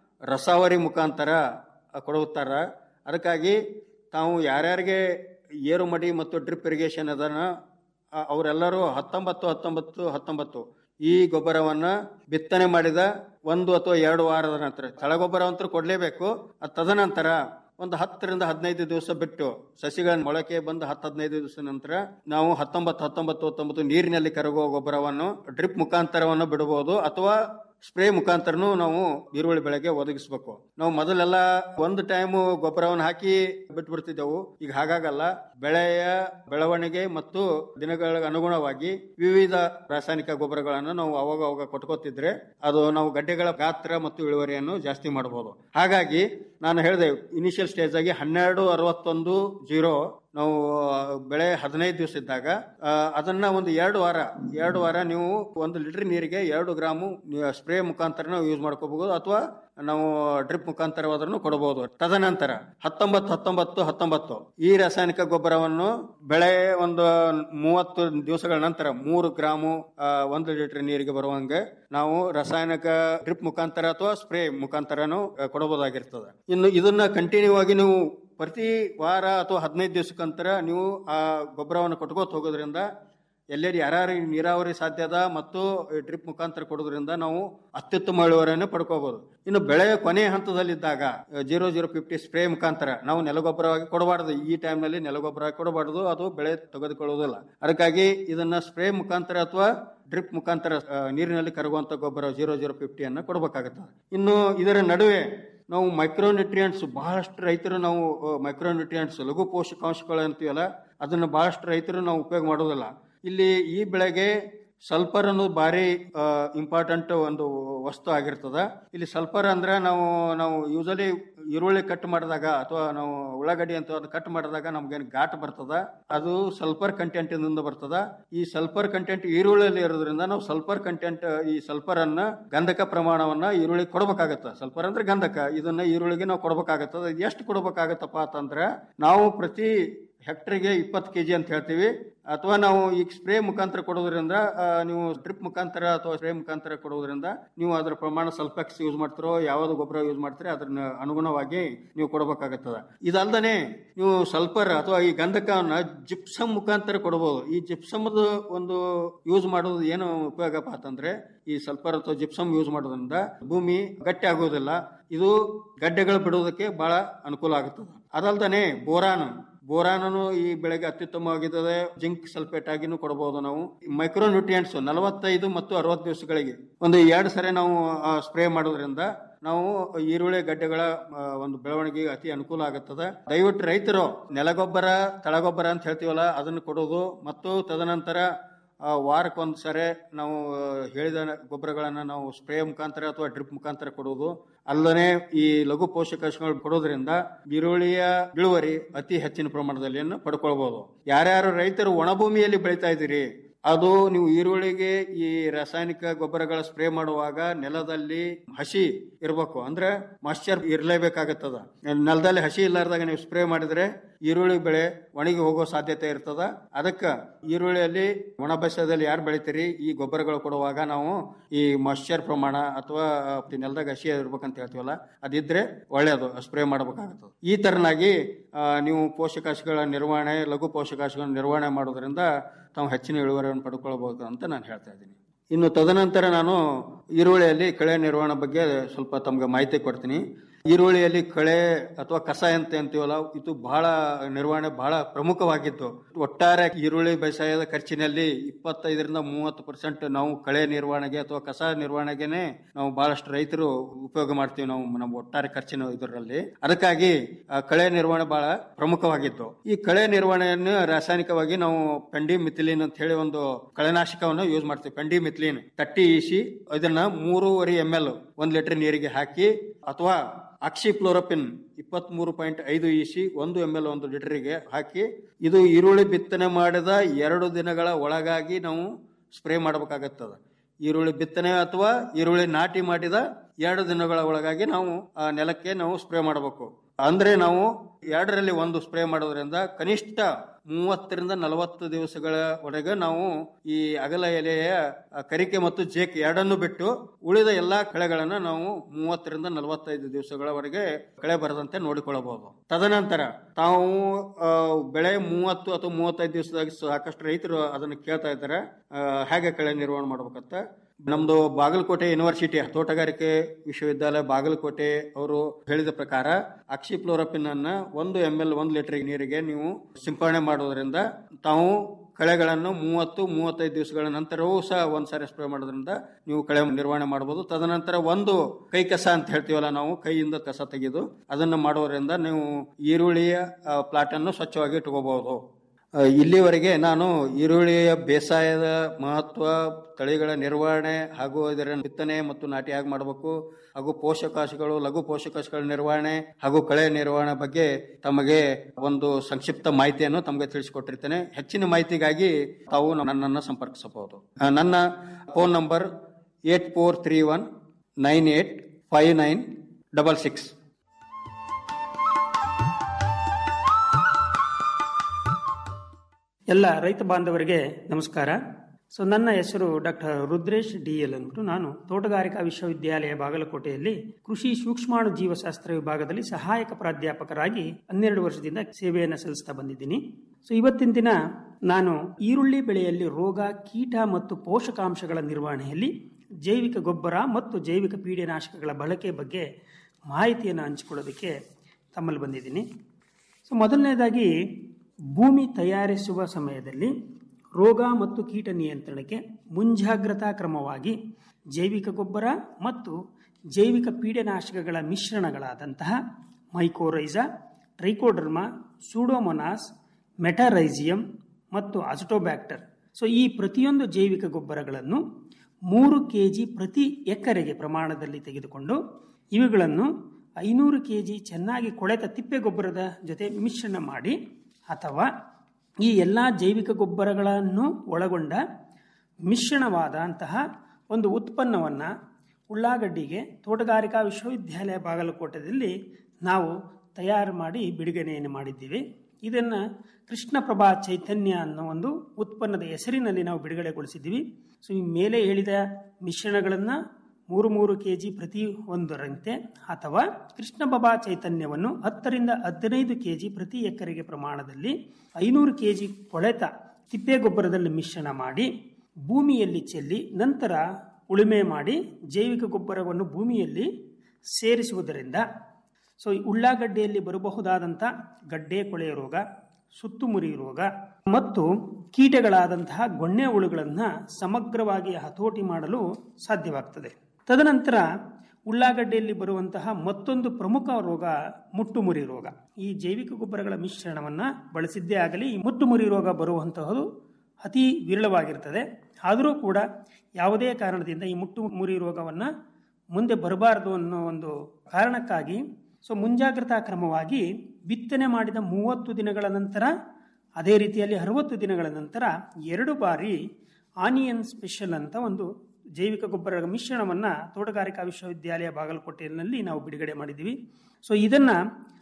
ರಸಾವರಿ ಮುಖಾಂತರ ಆ, ಕೊಡುತ್ತಾರ ಅದಕ್ಕಾಗಿ ತಾವು ಯಾರ್ಯಾರಿಗೆ ಏರು ಮಡಿ ಮತ್ತು ಡ್ರಿಪ್ ಇರಿಗೇಷನ್ ಅದನ್ನ ಆ, ಅವರೆಲ್ಲರೂ ಹತ್ತೊಂಬತ್ತು ಹತ್ತೊಂಬತ್ತು ಹತ್ತೊಂಬತ್ತು ಈ ಗೊಬ್ಬರವನ್ನ ಬಿತ್ತನೆ ಮಾಡಿದ ಒಂದು ಅಥವಾ ಎರಡು ವಾರದ ನಂತರ ತಳಗೊಬ್ಬರವಂತೂ ಕೊಡ್ಲೇಬೇಕು ಅದ್ ತದನಂತರ ಒಂದು ಹತ್ತರಿಂದ ಹದಿನೈದು ದಿವಸ ಬಿಟ್ಟು ಸಸಿಗಳ ಮೊಳಕೆ ಬಂದು ಹತ್ತು ಹದಿನೈದು ದಿವಸ ನಂತರ ನಾವು ಹತ್ತೊಂಬತ್ತು ಹತ್ತೊಂಬತ್ತು ಹತ್ತೊಂಬತ್ತು ನೀರಿನಲ್ಲಿ ಕರಗುವ ಗೊಬ್ಬರವನ್ನು ಡ್ರಿಪ್ ಮುಖಾಂತರವನ್ನು ಬಿಡಬಹುದು ಅಥವಾ ಸ್ಪ್ರೇ ಮುಖಾಂತರನು ನಾವು ಈರುಳ್ಳಿ ಬೆಳೆಗೆ ಒದಗಿಸಬೇಕು ನಾವು ಮೊದಲೆಲ್ಲ ಒಂದು ಟೈಮ್ ಗೊಬ್ಬರವನ್ನು ಹಾಕಿ ಬಿಟ್ಟು ಬಿಡ್ತಿದ್ದೆವು ಈಗ ಹಾಗಾಗಲ್ಲ ಬೆಳೆಯ ಬೆಳವಣಿಗೆ ಮತ್ತು ದಿನಗಳ ಅನುಗುಣವಾಗಿ ವಿವಿಧ ರಾಸಾಯನಿಕ ಗೊಬ್ಬರಗಳನ್ನು ನಾವು ಅವಾಗ ಅವಾಗ ಕೊಟ್ಕೋತಿದ್ರೆ ಅದು ನಾವು ಗಡ್ಡೆಗಳ ಗಾತ್ರ ಮತ್ತು ಇಳುವರಿಯನ್ನು ಜಾಸ್ತಿ ಮಾಡಬಹುದು ಹಾಗಾಗಿ ನಾನು ಹೇಳಿದೆ ಇನಿಷಿಯಲ್ ಸ್ಟೇಜ್ ಆಗಿ ಹನ್ನೆರಡು ಅರವತ್ತೊಂದು ಜೀರೋ ನಾವು ಬೆಳೆ ಹದಿನೈದು ದಿವಸ ಇದ್ದಾಗ ಆ, ಅದನ್ನ ಒಂದು ಎರಡು ವಾರ ಎರಡು ವಾರ ನೀವು ಒಂದು ಲೀಟರ್ ನೀರಿಗೆ ಎರಡು ಗ್ರಾಮು ಸ್ಪ್ರೇ ಮುಖಾಂತರ ನಾವು ಯೂಸ್ ಮಾಡ್ಕೋಬಹುದು ಅಥವಾ ನಾವು ಡ್ರಿಪ್ ಮುಖಾಂತರವಾದ್ರೂ ಕೊಡಬಹುದು ತದನಂತರ ಹತ್ತೊಂಬತ್ತು ಹತ್ತೊಂಬತ್ತು ಹತ್ತೊಂಬತ್ತು ಈ ರಾಸಾಯನಿಕ ಗೊಬ್ಬರವನ್ನು ಬೆಳೆ ಒಂದು ಮೂವತ್ತು ದಿವಸಗಳ ನಂತರ ಮೂರು ಗ್ರಾಮು ಆ, ಒಂದು ಲೀಟರ್ ನೀರಿಗೆ ಬರುವಂಗೆ ನಾವು ರಾಸಾಯನಿಕ ಡ್ರಿಪ್ ಮುಖಾಂತರ ಅಥವಾ ಸ್ಪ್ರೇ ಮುಖಾಂತರನು ಆ, ಕೊಡಬಹುದಾಗಿರ್ತದೆ ಇನ್ನು ಇದನ್ನ ಕಂಟಿನ್ಯೂ ಆಗಿ ನೀವು ಪ್ರತಿ ವಾರ ಅಥವಾ ಹದಿನೈದು ದಿವಸಕ್ಕಂತರ ನೀವು ಆ ಗೊಬ್ಬರವನ್ನು ಕೊಟ್ಕೋತ ಹೋಗೋದ್ರಿಂದ ಎಲ್ಲೆಲ್ಲಿ ಯಾರ್ಯಾರು ನೀರಾವರಿ ಸಾಧ್ಯದ ಮತ್ತು ಡ್ರಿಪ್ ಮುಖಾಂತರ ಕೊಡೋದ್ರಿಂದ ನಾವು ಅತ್ಯುತ್ತಮ ಇಳುವರಿಯನ್ನು ಪಡ್ಕೋಬಹುದು ಇನ್ನು ಬೆಳೆಯ ಕೊನೆಯ ಹಂತದಲ್ಲಿದ್ದಾಗ ಜೀರೋ ಜೀರೋ ಫಿಫ್ಟಿ ಸ್ಪ್ರೇ ಮುಖಾಂತರ ನಾವು ನೆಲಗೊಬ್ಬರವಾಗಿ ಕೊಡಬಾರದು ಈ ಟೈಮ್ನಲ್ಲಿ ನೆಲಗೊಬ್ಬರ ಕೊಡಬಾರದು ಅದು ಬೆಳೆ ತೆಗೆದುಕೊಳ್ಳುವುದಿಲ್ಲ ಅದಕ್ಕಾಗಿ ಇದನ್ನ ಸ್ಪ್ರೇ ಮುಖಾಂತರ ಅಥವಾ ಡ್ರಿಪ್ ಮುಖಾಂತರ ಆ, ನೀರಿನಲ್ಲಿ ಕರಗುವಂತ ಗೊಬ್ಬರ ಜೀರೋ ಜೀರೋ ಫಿಫ್ಟಿಯನ್ನು ಕೊಡಬೇಕಾಗುತ್ತದೆ ಇನ್ನು ಇದರ ನಡುವೆ ನಾವು ಮೈಕ್ರೋನ್ಯೂಟ್ರಿಯೆಂಟ್ಸ್ ಬಹಳಷ್ಟು ರೈತರು ನಾವು ಮೈಕ್ರೋನ್ಯೂಟ್ರಿಯೆಂಟ್ಸ್ ಲಘು ಪೋಷಕಾಂಶಗಳು ಅಂತೀವಲ್ಲ ಅದನ್ನು ಬಹಳಷ್ಟು ರೈತರು ನಾವು ಉಪಯೋಗ ಮಾಡೋದಿಲ್ಲ ಇಲ್ಲಿ ಈ ಬೆಳೆಗೆ ಸಲ್ಫರ್ ಅನ್ನೋದು ಭಾರಿ ಇಂಪಾರ್ಟೆಂಟ್ ಒಂದು ವಸ್ತು ಆಗಿರ್ತದ ಇಲ್ಲಿ ಸಲ್ಫರ್ ಅಂದ್ರೆ ನಾವು ನಾವು ಯೂಸಲಿ ಈರುಳ್ಳಿ ಕಟ್ ಮಾಡಿದಾಗ ಅಥವಾ ನಾವು ಉಳ್ಳಾಗಡ್ಡಿ ಅಂತ ಅದು ಕಟ್ ಮಾಡಿದಾಗ ನಮ್ಗೇನು ಘಾಟ್ ಬರ್ತದ ಅದು ಸಲ್ಫರ್ ಕಂಟೆಂಟ್ ಇಂದ ಬರ್ತದ ಈ ಸಲ್ಫರ್ ಕಂಟೆಂಟ್ ಈರುಳ್ಳಿಯಲ್ಲಿ ಇರೋದ್ರಿಂದ ನಾವು ಸಲ್ಫರ್ ಕಂಟೆಂಟ್ ಈ ಸಲ್ಫರ್ ಅನ್ನ ಗಂಧಕ ಪ್ರಮಾಣವನ್ನ ಈರುಳ್ಳಿ ಕೊಡಬೇಕಾಗತ್ತ ಸಲ್ಫರ್ ಅಂದ್ರೆ ಗಂಧಕ ಇದನ್ನ ಈರುಳ್ಳಿಗೆ ನಾವು ಕೊಡಬೇಕಾಗತ್ತದ ಎಷ್ಟು ಕೊಡಬೇಕಾಗತ್ತಪ್ಪ ಅಂತಂದ್ರೆ ನಾವು ಪ್ರತಿ ಹೆಕ್ಟರ್ಗೆ ಇಪ್ಪತ್ತು ಕೆಜಿ ಅಂತ ಹೇಳ್ತೀವಿ ಅಥವಾ ನಾವು ಈಗ ಸ್ಪ್ರೇ ಮುಖಾಂತರ ಕೊಡೋದ್ರಿಂದ ಆ, ನೀವು ಡ್ರಿಪ್ ಮುಖಾಂತರ ಅಥವಾ ಸ್ಪ್ರೇ ಮುಖಾಂತರ ಕೊಡೋದ್ರಿಂದ ನೀವು ಅದರ ಪ್ರಮಾಣ ಸಲ್ಫೆಕ್ಸ್ ಯೂಸ್ ಮಾಡ್ತಿರೋ ಯಾವ್ದು ಗೊಬ್ಬರ ಯೂಸ್ ಮಾಡ್ತೀರಿ ಅದನ್ನ ಅನುಗುಣವಾಗಿ ನೀವು ಕೊಡಬೇಕಾಗುತ್ತದೆ ಇದಲ್ದನೆ ನೀವು ಸಲ್ಫರ್ ಅಥವಾ ಈ ಗಂಧಕವನ್ನ ಜಿಪ್ಸಮ್ ಮುಖಾಂತರ ಕೊಡಬಹುದು ಈ ಜಿಪ್ಸಮ್ದು ಒಂದು ಯೂಸ್ ಮಾಡೋದು ಏನು ಉಪಯೋಗಪ್ಪ ಅಂತಂದ್ರೆ ಈ ಸಲ್ಫರ್ ಅಥವಾ ಜಿಪ್ಸಮ್ ಯೂಸ್ ಮಾಡೋದ್ರಿಂದ ಭೂಮಿ ಗಟ್ಟಿ ಆಗೋದಿಲ್ಲ ಇದು ಗಡ್ಡೆಗಳು ಬಿಡೋದಕ್ಕೆ ಬಹಳ ಅನುಕೂಲ ಆಗುತ್ತದೆ ಅದಲ್ದನೆ ಬೋರಾನ್ ಬೋರಾನನು ಈ ಬೆಳೆಗೆ ಅತ್ಯುತ್ತಮವಾಗಿರ್ತದೆ ಜಿಂಕ್ ಸಲ್ಫೇಟ್ ಆಗಿನೂ ಕೊಡಬಹುದು ನಾವು ಮೈಕ್ರೋ ನ್ಯೂಟ್ರಿಯೆಂಟ್ಸ್ ನಲವತ್ತೈದು ಮತ್ತು ಅರವತ್ತು ದಿವಸಗಳಿಗೆ ಒಂದು ಎರಡು ಸರಿ ನಾವು ಸ್ಪ್ರೇ ಮಾಡೋದ್ರಿಂದ ನಾವು ಈರುಳ್ಳಿ ಗಡ್ಡೆಗಳ ಆ, ಒಂದು ಬೆಳವಣಿಗೆಗೆ ಅತಿ ಅನುಕೂಲ ಆಗುತ್ತದೆ ದಯವಿಟ್ಟು ರೈತರು ನೆಲಗೊಬ್ಬರ ತಳಗೊಬ್ಬರ ಅಂತ ಹೇಳ್ತೀವಲ್ಲ ಅದನ್ನು ಕೊಡೋದು ಮತ್ತು ತದನಂತರ ಆ, ವಾರಕ್ಕೊಂದು ಸರಿ ನಾವು ಆ, ಹೇಳಿದ ಗೊಬ್ಬರಗಳನ್ನು ನಾವು ಸ್ಪ್ರೇ ಮುಖಾಂತರ ಅಥವಾ ಡ್ರಿಪ್ ಮುಖಾಂತರ ಕೊಡೋದು ಅಲ್ಲದೆ ಈ ಲಘು ಪೋಷಕಾಂಶಗಳು ಕೊಡೋದ್ರಿಂದ ಈರುಳ್ಳಿಯ ಇಳುವರಿ ಅತಿ ಹೆಚ್ಚಿನ ಪ್ರಮಾಣದಲ್ಲಿ ಪಡ್ಕೊಳ್ಬಹುದು ಯಾರ್ಯಾರು ರೈತರು ಒಣಭೂಮಿಯಲ್ಲಿ ಬೆಳೀತಾ ಇದ್ದೀರಿ ಅದು ನೀವು ಈರುಳ್ಳಿಗೆ ಈ ರಾಸಾಯನಿಕ ಗೊಬ್ಬರಗಳ ಸ್ಪ್ರೇ ಮಾಡುವಾಗ ನೆಲದಲ್ಲಿ ಹಸಿ ಇರಬೇಕು ಅಂದ್ರೆ ಮಾಶ್ಚರ್ ಇರಲೇಬೇಕಾಗತ್ತದ ನೆಲದಲ್ಲಿ ಹಸಿ ಇಲ್ಲಾರ್ದಾಗ ನೀವು ಸ್ಪ್ರೇ ಮಾಡಿದ್ರೆ ಈರುಳ್ಳಿ ಬೆಳೆ ಒಣಗಿ ಹೋಗೋ ಸಾಧ್ಯತೆ ಇರ್ತದ ಅದಕ್ಕೆ ಈರುಳ್ಳಿಯಲ್ಲಿ ಒಣ ಬೇಸಾಯದಲ್ಲಿ ಯಾರು ಬೆಳಿತೀರಿ ಈ ಗೊಬ್ಬರಗಳು ಕೊಡುವಾಗ ನಾವು ಈ ಮಾಶ್ಚರ್ ಪ್ರಮಾಣ ಅಥವಾ ನೆಲದಾಗ ಹಸಿ ಇರ್ಬೇಕಂತ ಹೇಳ್ತೀವಲ್ಲ ಅದಿದ್ರೆ ಒಳ್ಳೆಯದು ಸ್ಪ್ರೇ ಮಾಡಬೇಕಾಗುತ್ತದೆ ಈ ತರನಾಗಿ ಆ, ನೀವು ಪೋಷಕಾಂಶಗಳ ನಿರ್ವಹಣೆ ಲಘು ಪೋಷಕಾಂಶಗಳ ನಿರ್ವಹಣೆ ಮಾಡೋದ್ರಿಂದ ತಾವು ಹೆಚ್ಚಿನ ಇಳುವರಿಯನ್ನು ಪಡ್ಕೊಳ್ಬಹುದು ಅಂತ ನಾನು ಹೇಳ್ತಾ ಇದ್ದೀನಿ ಇನ್ನು ತದನಂತರ ನಾನು ಈರುಳ್ಳಿಯಲ್ಲಿ ಕಳೆ ನಿರ್ವಹಣೆ ಬಗ್ಗೆ ಸ್ವಲ್ಪ ತಮ್ಗೆ ಮಾಹಿತಿ ಕೊಡ್ತೀನಿ ಈರುಳ್ಳಿಯಲ್ಲಿ ಕಳೆ ಅಥವಾ ಕಸ ಅಂತ ಅಂತೀವಲ್ಲ ಇದು ಬಹಳ ನಿರ್ವಹಣೆ ಬಹಳ ಪ್ರಮುಖವಾಗಿತ್ತು ಒಟ್ಟಾರೆ ಈರುಳ್ಳಿ ಬೇಸಾಯದ ಖರ್ಚಿನಲ್ಲಿ ಇಪ್ಪತ್ತೈದರಿಂದ ಮೂವತ್ತು ಪರ್ಸೆಂಟ್ ನಾವು ಕಳೆ ನಿರ್ವಹಣೆಗೆ ಅಥವಾ ಕಸ ನಿರ್ವಹಣೆಗೆನೆ ನಾವು ಬಹಳಷ್ಟು ರೈತರು ಉಪಯೋಗ ಮಾಡ್ತೀವಿ ನಾವು ನಮ್ಮ ಒಟ್ಟಾರೆ ಖರ್ಚಿನ ಇದರಲ್ಲಿ ಅದಕ್ಕಾಗಿ ಆ, ಕಳೆ ನಿರ್ವಹಣೆ ಬಹಳ ಪ್ರಮುಖವಾಗಿತ್ತು ಈ ಕಳೆ ನಿರ್ವಹಣೆಯನ್ನು ರಾಸಾಯನಿಕವಾಗಿ ನಾವು ಪೆಂಡಿ ಮಿಥಿಲಿನ್ ಅಂತ ಹೇಳಿ ಒಂದು ಕಳೆನಾಶಕವನ್ನು ಯೂಸ್ ಮಾಡ್ತೀವಿ ಪೆಂಡಿ ಮಿಥಿಲಿನ್ ತಟ್ಟಿ ಈಸಿ ಇದನ್ನ ಮೂರುವರೆ ಎಂ ಎಲ್ ಒಂದ್ ಲೀಟರ್ ನೀರಿಗೆ ಹಾಕಿ ಅಥವಾ ಅಕ್ಸಿಫ್ಲೋರಪಿನ್ ಇಪ್ಪತ್ತ್ ಮೂರು ಪಾಯಿಂಟ್ ಐದು ಇಸಿ ಒಂದು ಎಂ ಎಲ್ ಒಂದು ಲೀಟರಿಗೆ ಹಾಕಿ ಇದು ಈರುಳ್ಳಿ ಬಿತ್ತನೆ ಮಾಡಿದ ಎರಡು ದಿನಗಳ ಒಳಗಾಗಿ ನಾವು ಸ್ಪ್ರೇ ಮಾಡಬೇಕಾಗತ್ತದ ಈರುಳ್ಳಿ ಬಿತ್ತನೆ ಅಥವಾ ಈರುಳ್ಳಿ ನಾಟಿ ಮಾಡಿದ ಎರಡು ದಿನಗಳ ಒಳಗಾಗಿ ನಾವು ಆ ನೆಲಕ್ಕೆ ನಾವು ಸ್ಪ್ರೇ ಮಾಡಬೇಕು ಅಂದ್ರೆ ನಾವು ಎರಡರಲ್ಲಿ ಒಂದು ಸ್ಪ್ರೇ ಮಾಡೋದ್ರಿಂದ ಕನಿಷ್ಠ ಮೂವತ್ತರಿಂದ ನಲವತ್ತು ದಿವಸಗಳವರೆಗೆ ನಾವು ಈ ಅಗಲ ಎಲೆಯ ಆ, ಕರಿಕೆ ಮತ್ತು ಜೇಕ್ ಎರಡನ್ನು ಬಿಟ್ಟು ಉಳಿದ ಎಲ್ಲಾ ಕಳೆಗಳನ್ನ ನಾವು ಮೂವತ್ತರಿಂದ ನಲವತ್ತೈದು ದಿವಸಗಳವರೆಗೆ ಕಳೆ ಬರದಂತೆ ನೋಡಿಕೊಳ್ಳಬಹುದು ತದನಂತರ ತಾವು ಆ, ಬೆಳೆ ಮೂವತ್ತು ಅಥವಾ ಮೂವತ್ತೈದು ದಿವಸದಾಗ ಸಾಕಷ್ಟು ರೈತರು ಅದನ್ನು ಕೇಳ್ತಾ ಇದ್ದಾರೆ ಆ, ಹೇಗೆ ಕಳೆ ನಿರ್ವಹಣೆ ಮಾಡ್ಬೇಕಂತ ನಮ್ದು ಬಾಗಲಕೋಟೆ ಯೂನಿವರ್ಸಿಟಿ ತೋಟಗಾರಿಕೆ ವಿಶ್ವವಿದ್ಯಾಲಯ ಬಾಗಲಕೋಟೆ ಅವರು ಹೇಳಿದ ಪ್ರಕಾರ ಅಕ್ಸಿಫ್ಲೋರಪಿನ್ ಅನ್ನ ಒಂದು ಎಂ ಎಲ್ ಒಂದು ಲೀಟರ್ ನೀರಿಗೆ ನೀವು ಸಿಂಪರಣೆ ಮಾಡೋದ್ರಿಂದ ತಾವು ಕಳೆಗಳನ್ನು ಮೂವತ್ತು ಮೂವತ್ತೈದು ದಿವಸಗಳ ನಂತರವೂ ಸಹ ಒಂದ್ಸಾರಿ ಸ್ಪ್ರೇ ಮಾಡೋದ್ರಿಂದ ನೀವು ಕಳೆ ನಿರ್ವಹಣೆ ಮಾಡಬಹುದು ತದನಂತರ ಒಂದು ಕೈ ಕಸ ಅಂತ ಹೇಳ್ತೀವಲ್ಲ ನಾವು ಕೈಯಿಂದ ಕಸ ತೆಗೆದು ಅದನ್ನು ಮಾಡೋದ್ರಿಂದ ನೀವು ಈರುಳ್ಳಿಯ ಪ್ಲಾಟ್ ಅನ್ನು ಸ್ವಚ್ಛವಾಗಿ ಇಟ್ಕೋಬಹುದು ಆ, ಇಲ್ಲಿವರೆಗೆ ನಾನು ಈರುಳ್ಳಿಯ ಬೇಸಾಯದ ಮಹತ್ವ ತಳಿಗಳ ನಿರ್ವಹಣೆ ಹಾಗೂ ಇದರ ಬಿತ್ತನೆ ಮತ್ತು ನಾಟಿ ಹೇಗೆ ಮಾಡಬೇಕು ಹಾಗೂ ಪೋಷಕಾಂಶಗಳು ಲಘು ಪೋಷಕಾಂಶಗಳ ನಿರ್ವಹಣೆ ಹಾಗೂ ಕಳೆ ನಿರ್ವಹಣೆ ಬಗ್ಗೆ ತಮಗೆ ಒಂದು ಸಂಕ್ಷಿಪ್ತ ಮಾಹಿತಿಯನ್ನು ತಮಗೆ ತಿಳಿಸಿಕೊಟ್ಟಿರ್ತೇನೆ ಹೆಚ್ಚಿನ ಮಾಹಿತಿಗಾಗಿ ತಾವು ನನ್ನನ್ನು ಸಂಪರ್ಕಿಸಬಹುದು ಆ, ನನ್ನ phone number eight four three one nine eight five nine double six ಎಲ್ಲ ರೈತ ಬಾಂಧವರಿಗೆ ನಮಸ್ಕಾರ ಸೊ ನನ್ನ ಹೆಸರು ಡಾಕ್ಟರ್ ರುದ್ರೇಶ್ ಡಿ ಎಲ್ ಅಂದ್ಬಿಟ್ಟು ನಾನು ತೋಟಗಾರಿಕಾ ವಿಶ್ವವಿದ್ಯಾಲಯ ಬಾಗಲಕೋಟೆಯಲ್ಲಿ ಕೃಷಿ ಸೂಕ್ಷ್ಮಾಣು ಜೀವಶಾಸ್ತ್ರ ವಿಭಾಗದಲ್ಲಿ ಸಹಾಯಕ ಪ್ರಾಧ್ಯಾಪಕರಾಗಿ ಹನ್ನೆರಡು ವರ್ಷದಿಂದ ಸೇವೆಯನ್ನು ಸಲ್ಲಿಸ್ತಾ ಬಂದಿದ್ದೀನಿ ಸೊ ಇವತ್ತಿನ ದಿನ ನಾನು ಈರುಳ್ಳಿ ಬೆಳೆಯಲ್ಲಿ ರೋಗ ಕೀಟ ಮತ್ತು ಪೋಷಕಾಂಶಗಳ ನಿರ್ವಹಣೆಯಲ್ಲಿ ಜೈವಿಕ ಗೊಬ್ಬರ ಮತ್ತು ಜೈವಿಕ ಪೀಡೆನಾಶಕಗಳ ಬಳಕೆ ಬಗ್ಗೆ ಮಾಹಿತಿಯನ್ನು ಹಂಚಿಕೊಳ್ಳೋದಕ್ಕೆ ತಮ್ಮಲ್ಲಿ ಬಂದಿದ್ದೀನಿ ಸೊ ಮೊದಲನೇದಾಗಿ ಭೂಮಿ ತಯಾರಿಸುವ ಸಮಯದಲ್ಲಿ ರೋಗ ಮತ್ತು ಕೀಟ ನಿಯಂತ್ರಣಕ್ಕೆ ಮುಂಜಾಗ್ರತಾ ಕ್ರಮವಾಗಿ ಜೈವಿಕ ಗೊಬ್ಬರ ಮತ್ತು ಜೈವಿಕ ಪೀಡನಾಶಕಗಳ ಮಿಶ್ರಣಗಳಾದಂತಹ ಮೈಕೋರೈಸಾ ಟ್ರೈಕೋಡರ್ಮಾ ಸೂಡೋಮೊನಾಸ್ ಮೆಟಾರೈಸಿಯಂ ಮತ್ತು ಅಜಟೋಬ್ಯಾಕ್ಟರ್ ಸೊ ಈ ಪ್ರತಿಯೊಂದು ಜೈವಿಕ ಗೊಬ್ಬರಗಳನ್ನು ಮೂರು ಕೆ ಜಿ ಪ್ರತಿ ಎಕರೆಗೆ ಪ್ರಮಾಣದಲ್ಲಿ ತೆಗೆದುಕೊಂಡು ಇವುಗಳನ್ನು ಐನೂರು ಕೆ ಜಿ ಚೆನ್ನಾಗಿ ಕೊಳೆತ ತಿಪ್ಪೆ ಗೊಬ್ಬರದ ಜೊತೆ ಮಿಶ್ರಣ ಮಾಡಿ ಅಥವಾ ಈ ಎಲ್ಲ ಜೈವಿಕ ಗೊಬ್ಬರಗಳನ್ನು ಒಳಗೊಂಡ ಮಿಶ್ರಣವಾದಂತಹ ಒಂದು ಉತ್ಪನ್ನವನ್ನು ಉಳ್ಳಾಗಡ್ಡಿಗೆ ತೋಟಗಾರಿಕಾ ವಿಶ್ವವಿದ್ಯಾಲಯ ಬಾಗಲಕೋಟೆಯಲ್ಲಿ ನಾವು ತಯಾರು ಮಾಡಿ ಬಿಡುಗಡೆಯನ್ನು ಮಾಡಿದ್ದೀವಿ ಇದನ್ನು ಕೃಷ್ಣಪ್ರಭಾ ಚೈತನ್ಯ ಅನ್ನೋ ಒಂದು ಉತ್ಪನ್ನದ ಹೆಸರಿನಲ್ಲಿ ನಾವು ಬಿಡುಗಡೆಗೊಳಿಸಿದ್ದೀವಿ ಸೊ ಈ ಮೇಲೆ ಹೇಳಿದ ಮಿಶ್ರಣಗಳನ್ನು ಮೂರು ಮೂರು ಕೆ ಜಿ ಪ್ರತಿ ಒಂದರಂತೆ ಅಥವಾ ಕೃಷ್ಣಬಬಾ ಚೈತನ್ಯವನ್ನು ಹತ್ತರಿಂದ ಹದಿನೈದು ಕೆ ಜಿ ಪ್ರತಿ ಎಕರೆಗೆ ಪ್ರಮಾಣದಲ್ಲಿ ಐನೂರು ಕೆ ಜಿ ಕೊಳೆತ ತಿಪ್ಪೆ ಗೊಬ್ಬರದಲ್ಲಿ ಮಿಶ್ರಣ ಮಾಡಿ ಭೂಮಿಯಲ್ಲಿ ಚೆಲ್ಲಿ ನಂತರ ಉಳುಮೆ ಮಾಡಿ ಜೈವಿಕ ಗೊಬ್ಬರವನ್ನು ಭೂಮಿಯಲ್ಲಿ ಸೇರಿಸುವುದರಿಂದ ಸೊ ಈ ಉಳ್ಳಾಗಡ್ಡೆಯಲ್ಲಿ ಬರಬಹುದಾದಂಥ ಗಡ್ಡೆ ಕೊಳೆಯ ರೋಗ ಸುತ್ತುಮುರಿ ರೋಗ ಮತ್ತು ಕೀಟಗಳಾದಂತಹ ಗೊಣ್ಣೆ ಹುಳುಗಳನ್ನು ಸಮಗ್ರವಾಗಿ ಹತೋಟಿ ಮಾಡಲು ಸಾಧ್ಯವಾಗ್ತದೆ ತದನಂತರ ಉಳ್ಳಾಗಡ್ಡೆಯಲ್ಲಿ ಬರುವಂತಹ ಮತ್ತೊಂದು ಪ್ರಮುಖ ರೋಗ ಮುಟ್ಟುಮುರಿ ರೋಗ ಈ ಜೈವಿಕ ಗೊಬ್ಬರಗಳ ಮಿಶ್ರಣವನ್ನ ಬಳಸಿದ್ದೇ ಆಗಲಿ ಈ ಮುಟ್ಟುಮುರಿ ರೋಗ ಬರುವಂತಹದ್ದು ಅತಿ ವಿರಳವಾಗಿರ್ತದೆ ಆದರೂ ಕೂಡ ಯಾವುದೇ ಕಾರಣದಿಂದ ಈ ಮುಟ್ಟುಮುರಿ ರೋಗವನ್ನ ಮುಂದೆ ಬರಬಾರದು ಅನ್ನೋ ಒಂದು ಕಾರಣಕ್ಕಾಗಿ ಸೊ ಮುಂಜಾಗ್ರತಾ ಕ್ರಮವಾಗಿ ಬಿತ್ತನೆ ಮಾಡಿದ ಮೂವತ್ತು ದಿನಗಳ ನಂತರ ಅದೇ ರೀತಿಯಲ್ಲಿ ಅರವತ್ತು ದಿನಗಳ ನಂತರ ಎರಡು ಬಾರಿ ಆನಿಯನ್ ಸ್ಪೆಷಲ್ ಅಂತ ಒಂದು ಜೈವಿಕ ಗೊಬ್ಬರ ಮಿಶ್ರಣವನ್ನ ತೋಟಗಾರಿಕಾ ವಿಶ್ವವಿದ್ಯಾಲಯ ಬಾಗಲಕೋಟೆಯಲ್ಲಿ ನಾವು ಬಿಡುಗಡೆ ಮಾಡಿದ್ದೀವಿ ಸೊ ಇದನ್ನ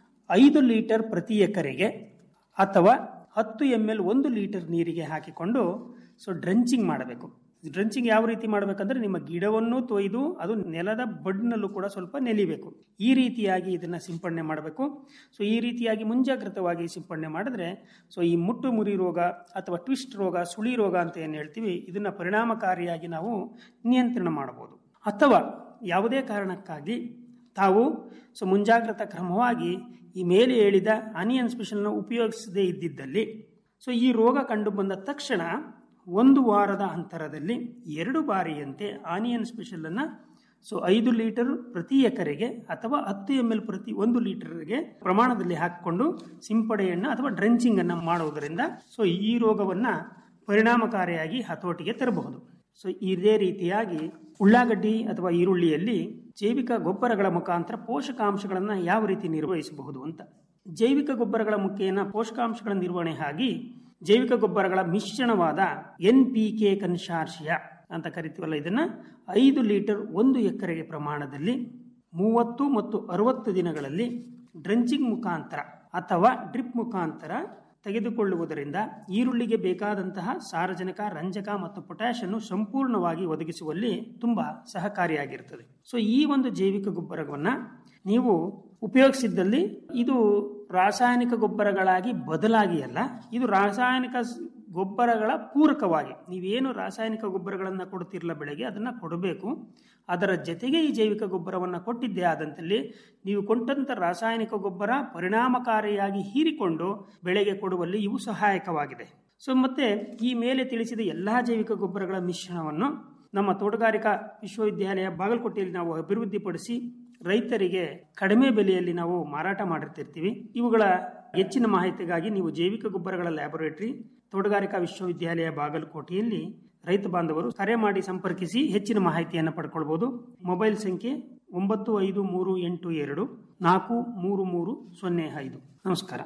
ಐದು ಲೀಟರ್ ಪ್ರತಿ ಎಕರೆಗೆ ಅಥವಾ ಹತ್ತು ಎಮ್ ಎಲ್ ಒಂದು ಲೀಟರ್ ನೀರಿಗೆ ಹಾಕಿಕೊಂಡು ಸೊ ಡ್ರಂಚಿಂಗ್ ಮಾಡಬೇಕು ಡ್ರಂಚಿಂಗ್ ಯಾವ ರೀತಿ ಮಾಡಬೇಕಂದ್ರೆ ನಿಮ್ಮ ಗಿಡವನ್ನು ತೊಯ್ದು ಅದು ನೆಲದ ಬಡ್ನಲ್ಲೂ ಕೂಡ ಸ್ವಲ್ಪ ನೆಲಿಬೇಕು ಈ ರೀತಿಯಾಗಿ ಇದನ್ನ ಸಿಂಪಡಣೆ ಮಾಡಬೇಕು ಸೊ ಈ ರೀತಿಯಾಗಿ ಮುಂಜಾಗ್ರತವಾಗಿ ಸಿಂಪಡಣೆ ಮಾಡಿದ್ರೆ ಸೊ ಈ ಮುಟ್ಟು ಮುರಿ ರೋಗ ಅಥವಾ ಟ್ವಿಸ್ಟ್ ರೋಗ ಸುಳಿ ರೋಗ ಅಂತ ಏನು ಹೇಳ್ತೀವಿ ಇದನ್ನ ಪರಿಣಾಮಕಾರಿಯಾಗಿ ನಾವು ನಿಯಂತ್ರಣ ಮಾಡಬಹುದು ಅಥವಾ ಯಾವುದೇ ಕಾರಣಕ್ಕಾಗಿ ತಾವು ಸೊ ಮುಂಜಾಗ್ರತಾ ಕ್ರಮವಾಗಿ ಈ ಮೇಲೆ ಹೇಳಿದ ಆನಿಯನ್ ಸ್ಪೆಷಲ್ನ ಉಪಯೋಗಿಸದೇ ಇದ್ದಿದ್ದಲ್ಲಿ ಸೊ ಈ ರೋಗ ಕಂಡು ಬಂದ ತಕ್ಷಣ ಒಂದು ವಾರದ ಅಂತರದಲ್ಲಿ ಎರಡು ಬಾರಿಯಂತೆ ಆನಿಯನ್ ಸ್ಪೆಷಲ್ ಅನ್ನ ಸೊ ಐದು ಲೀಟರ್ ಪ್ರತಿ ಎಕರೆಗೆ ಅಥವಾ ಹತ್ತು ಎಮ್ ಎಲ್ ಪ್ರತಿ ಒಂದು ಲೀಟರ್ಗೆ ಪ್ರಮಾಣದಲ್ಲಿ ಹಾಕಿಕೊಂಡು ಸಿಂಪಡೆಯನ್ನ ಅಥವಾ ಡ್ರೆಂಚಿಂಗ್ ಅನ್ನ ಮಾಡುವುದರಿಂದ ಸೊ ಈ ರೋಗವನ್ನ ಪರಿಣಾಮಕಾರಿಯಾಗಿ ಹತೋಟಿಗೆ ತರಬಹುದು ಸೊ ಇದೇ ರೀತಿಯಾಗಿ ಉಳ್ಳಾಗಡ್ಡಿ ಅಥವಾ ಈರುಳ್ಳಿಯಲ್ಲಿ ಜೈವಿಕ ಗೊಬ್ಬರಗಳ ಮುಖಾಂತರ ಪೋಷಕಾಂಶಗಳನ್ನು ಯಾವ ರೀತಿ ನಿರ್ವಹಿಸಬಹುದು ಅಂತ ಜೈವಿಕ ಗೊಬ್ಬರಗಳ ಮುಖೇನ ಪೋಷಕಾಂಶಗಳ ನಿರ್ವಹಣೆ ಆಗಿ ಜೈವಿಕ ಗೊಬ್ಬರಗಳ ಮಿಶ್ರಣವಾದ ಎನ್ ಪಿ ಕೆ ಕನ್ಸಾರ್ಷಿಯ ಅಂತ ಕರಿತೀವಲ್ಲ ಇದನ್ನ ಐದು ಲೀಟರ್ ಒಂದು ಎಕರೆಗೆ ಪ್ರಮಾಣದಲ್ಲಿ ಮೂವತ್ತು ಮತ್ತು ಅರವತ್ತು ದಿನಗಳಲ್ಲಿ ಡ್ರೆಂಚಿಂಗ್ ಮುಖಾಂತರ ಅಥವಾ ಡ್ರಿಪ್ ಮುಖಾಂತರ ತೆಗೆದುಕೊಳ್ಳುವುದರಿಂದ ಈರುಳ್ಳಿಗೆ ಬೇಕಾದಂತಹ ಸಾರಜನಕ ರಂಜಕ ಮತ್ತು ಪೊಟ್ಯಾಶ್ ಅನ್ನು ಸಂಪೂರ್ಣವಾಗಿ ಒದಗಿಸುವಲ್ಲಿ ತುಂಬಾ ಸಹಕಾರಿಯಾಗಿರುತ್ತದೆ ಸೊ ಈ ಒಂದು ಜೈವಿಕ ಗೊಬ್ಬರವನ್ನ ನೀವು ಉಪಯೋಗಿಸಿದ್ದಲ್ಲಿ ಇದು ರಾಸಾಯನಿಕ ಗೊಬ್ಬರಗಳಾಗಿ ಬದಲಾಗಿ ಅಲ್ಲ ಇದು ರಾಸಾಯನಿಕ ಗೊಬ್ಬರಗಳ ಪೂರಕವಾಗಿ ನೀವೇನು ರಾಸಾಯನಿಕ ಗೊಬ್ಬರಗಳನ್ನು ಕೊಡ್ತಿರಲ್ಲ ಬೆಳೆಗೆ ಅದನ್ನು ಕೊಡಬೇಕು ಅದರ ಜೊತೆಗೆ ಈ ಜೈವಿಕ ಗೊಬ್ಬರವನ್ನು ಕೊಟ್ಟಿದ್ದೇ ಆದಂತಲ್ಲಿ ನೀವು ಕೊಟ್ಟಂತ ರಾಸಾಯನಿಕ ಗೊಬ್ಬರ ಪರಿಣಾಮಕಾರಿಯಾಗಿ ಹೀರಿಕೊಂಡು ಬೆಳೆಗೆ ಕೊಡುವಲ್ಲಿ ಇವು ಸಹಾಯಕವಾಗಿದೆ ಸೊ ಮತ್ತೆ ಈ ಮೇಲೆ ತಿಳಿಸಿದ ಎಲ್ಲಾ ಜೈವಿಕ ಗೊಬ್ಬರಗಳ ಮಿಶ್ರಣವನ್ನು ನಮ್ಮ ತೋಟಗಾರಿಕಾ ವಿಶ್ವವಿದ್ಯಾಲಯ ಬಾಗಲಕೋಟೆಯಲ್ಲಿ ನಾವು ಅಭಿವೃದ್ಧಿಪಡಿಸಿ ರೈತರಿಗೆ ಕಡಿಮೆ ಬೆಲೆಯಲ್ಲಿ ನಾವು ಮಾರಾಟ ಮಾಡಿರ್ತಿರ್ತೀವಿ ಇವುಗಳ ಹೆಚ್ಚಿನ ಮಾಹಿತಿಗಾಗಿ ನೀವು ಜೈವಿಕ ಗೊಬ್ಬರಗಳ ಲ್ಯಾಬೊರೇಟರಿ ತೋಟಗಾರಿಕಾ ವಿಶ್ವವಿದ್ಯಾಲಯ ಬಾಗಲಕೋಟೆಯಲ್ಲಿ ರೈತ ಬಾಂಧವರು ಕರೆ ಮಾಡಿ ಸಂಪರ್ಕಿಸಿ ಹೆಚ್ಚಿನ ಮಾಹಿತಿಯನ್ನು ಪಡ್ಕೊಳ್ಬಹುದು ಮೊಬೈಲ್ ಸಂಖ್ಯೆ ಒಂಬತ್ತು ಐದು ಮೂರು ಎಂಟು ಎರಡು ನಾಲ್ಕು ಮೂರು ಮೂರು ಸೊನ್ನೆ ಐದು ನಮಸ್ಕಾರ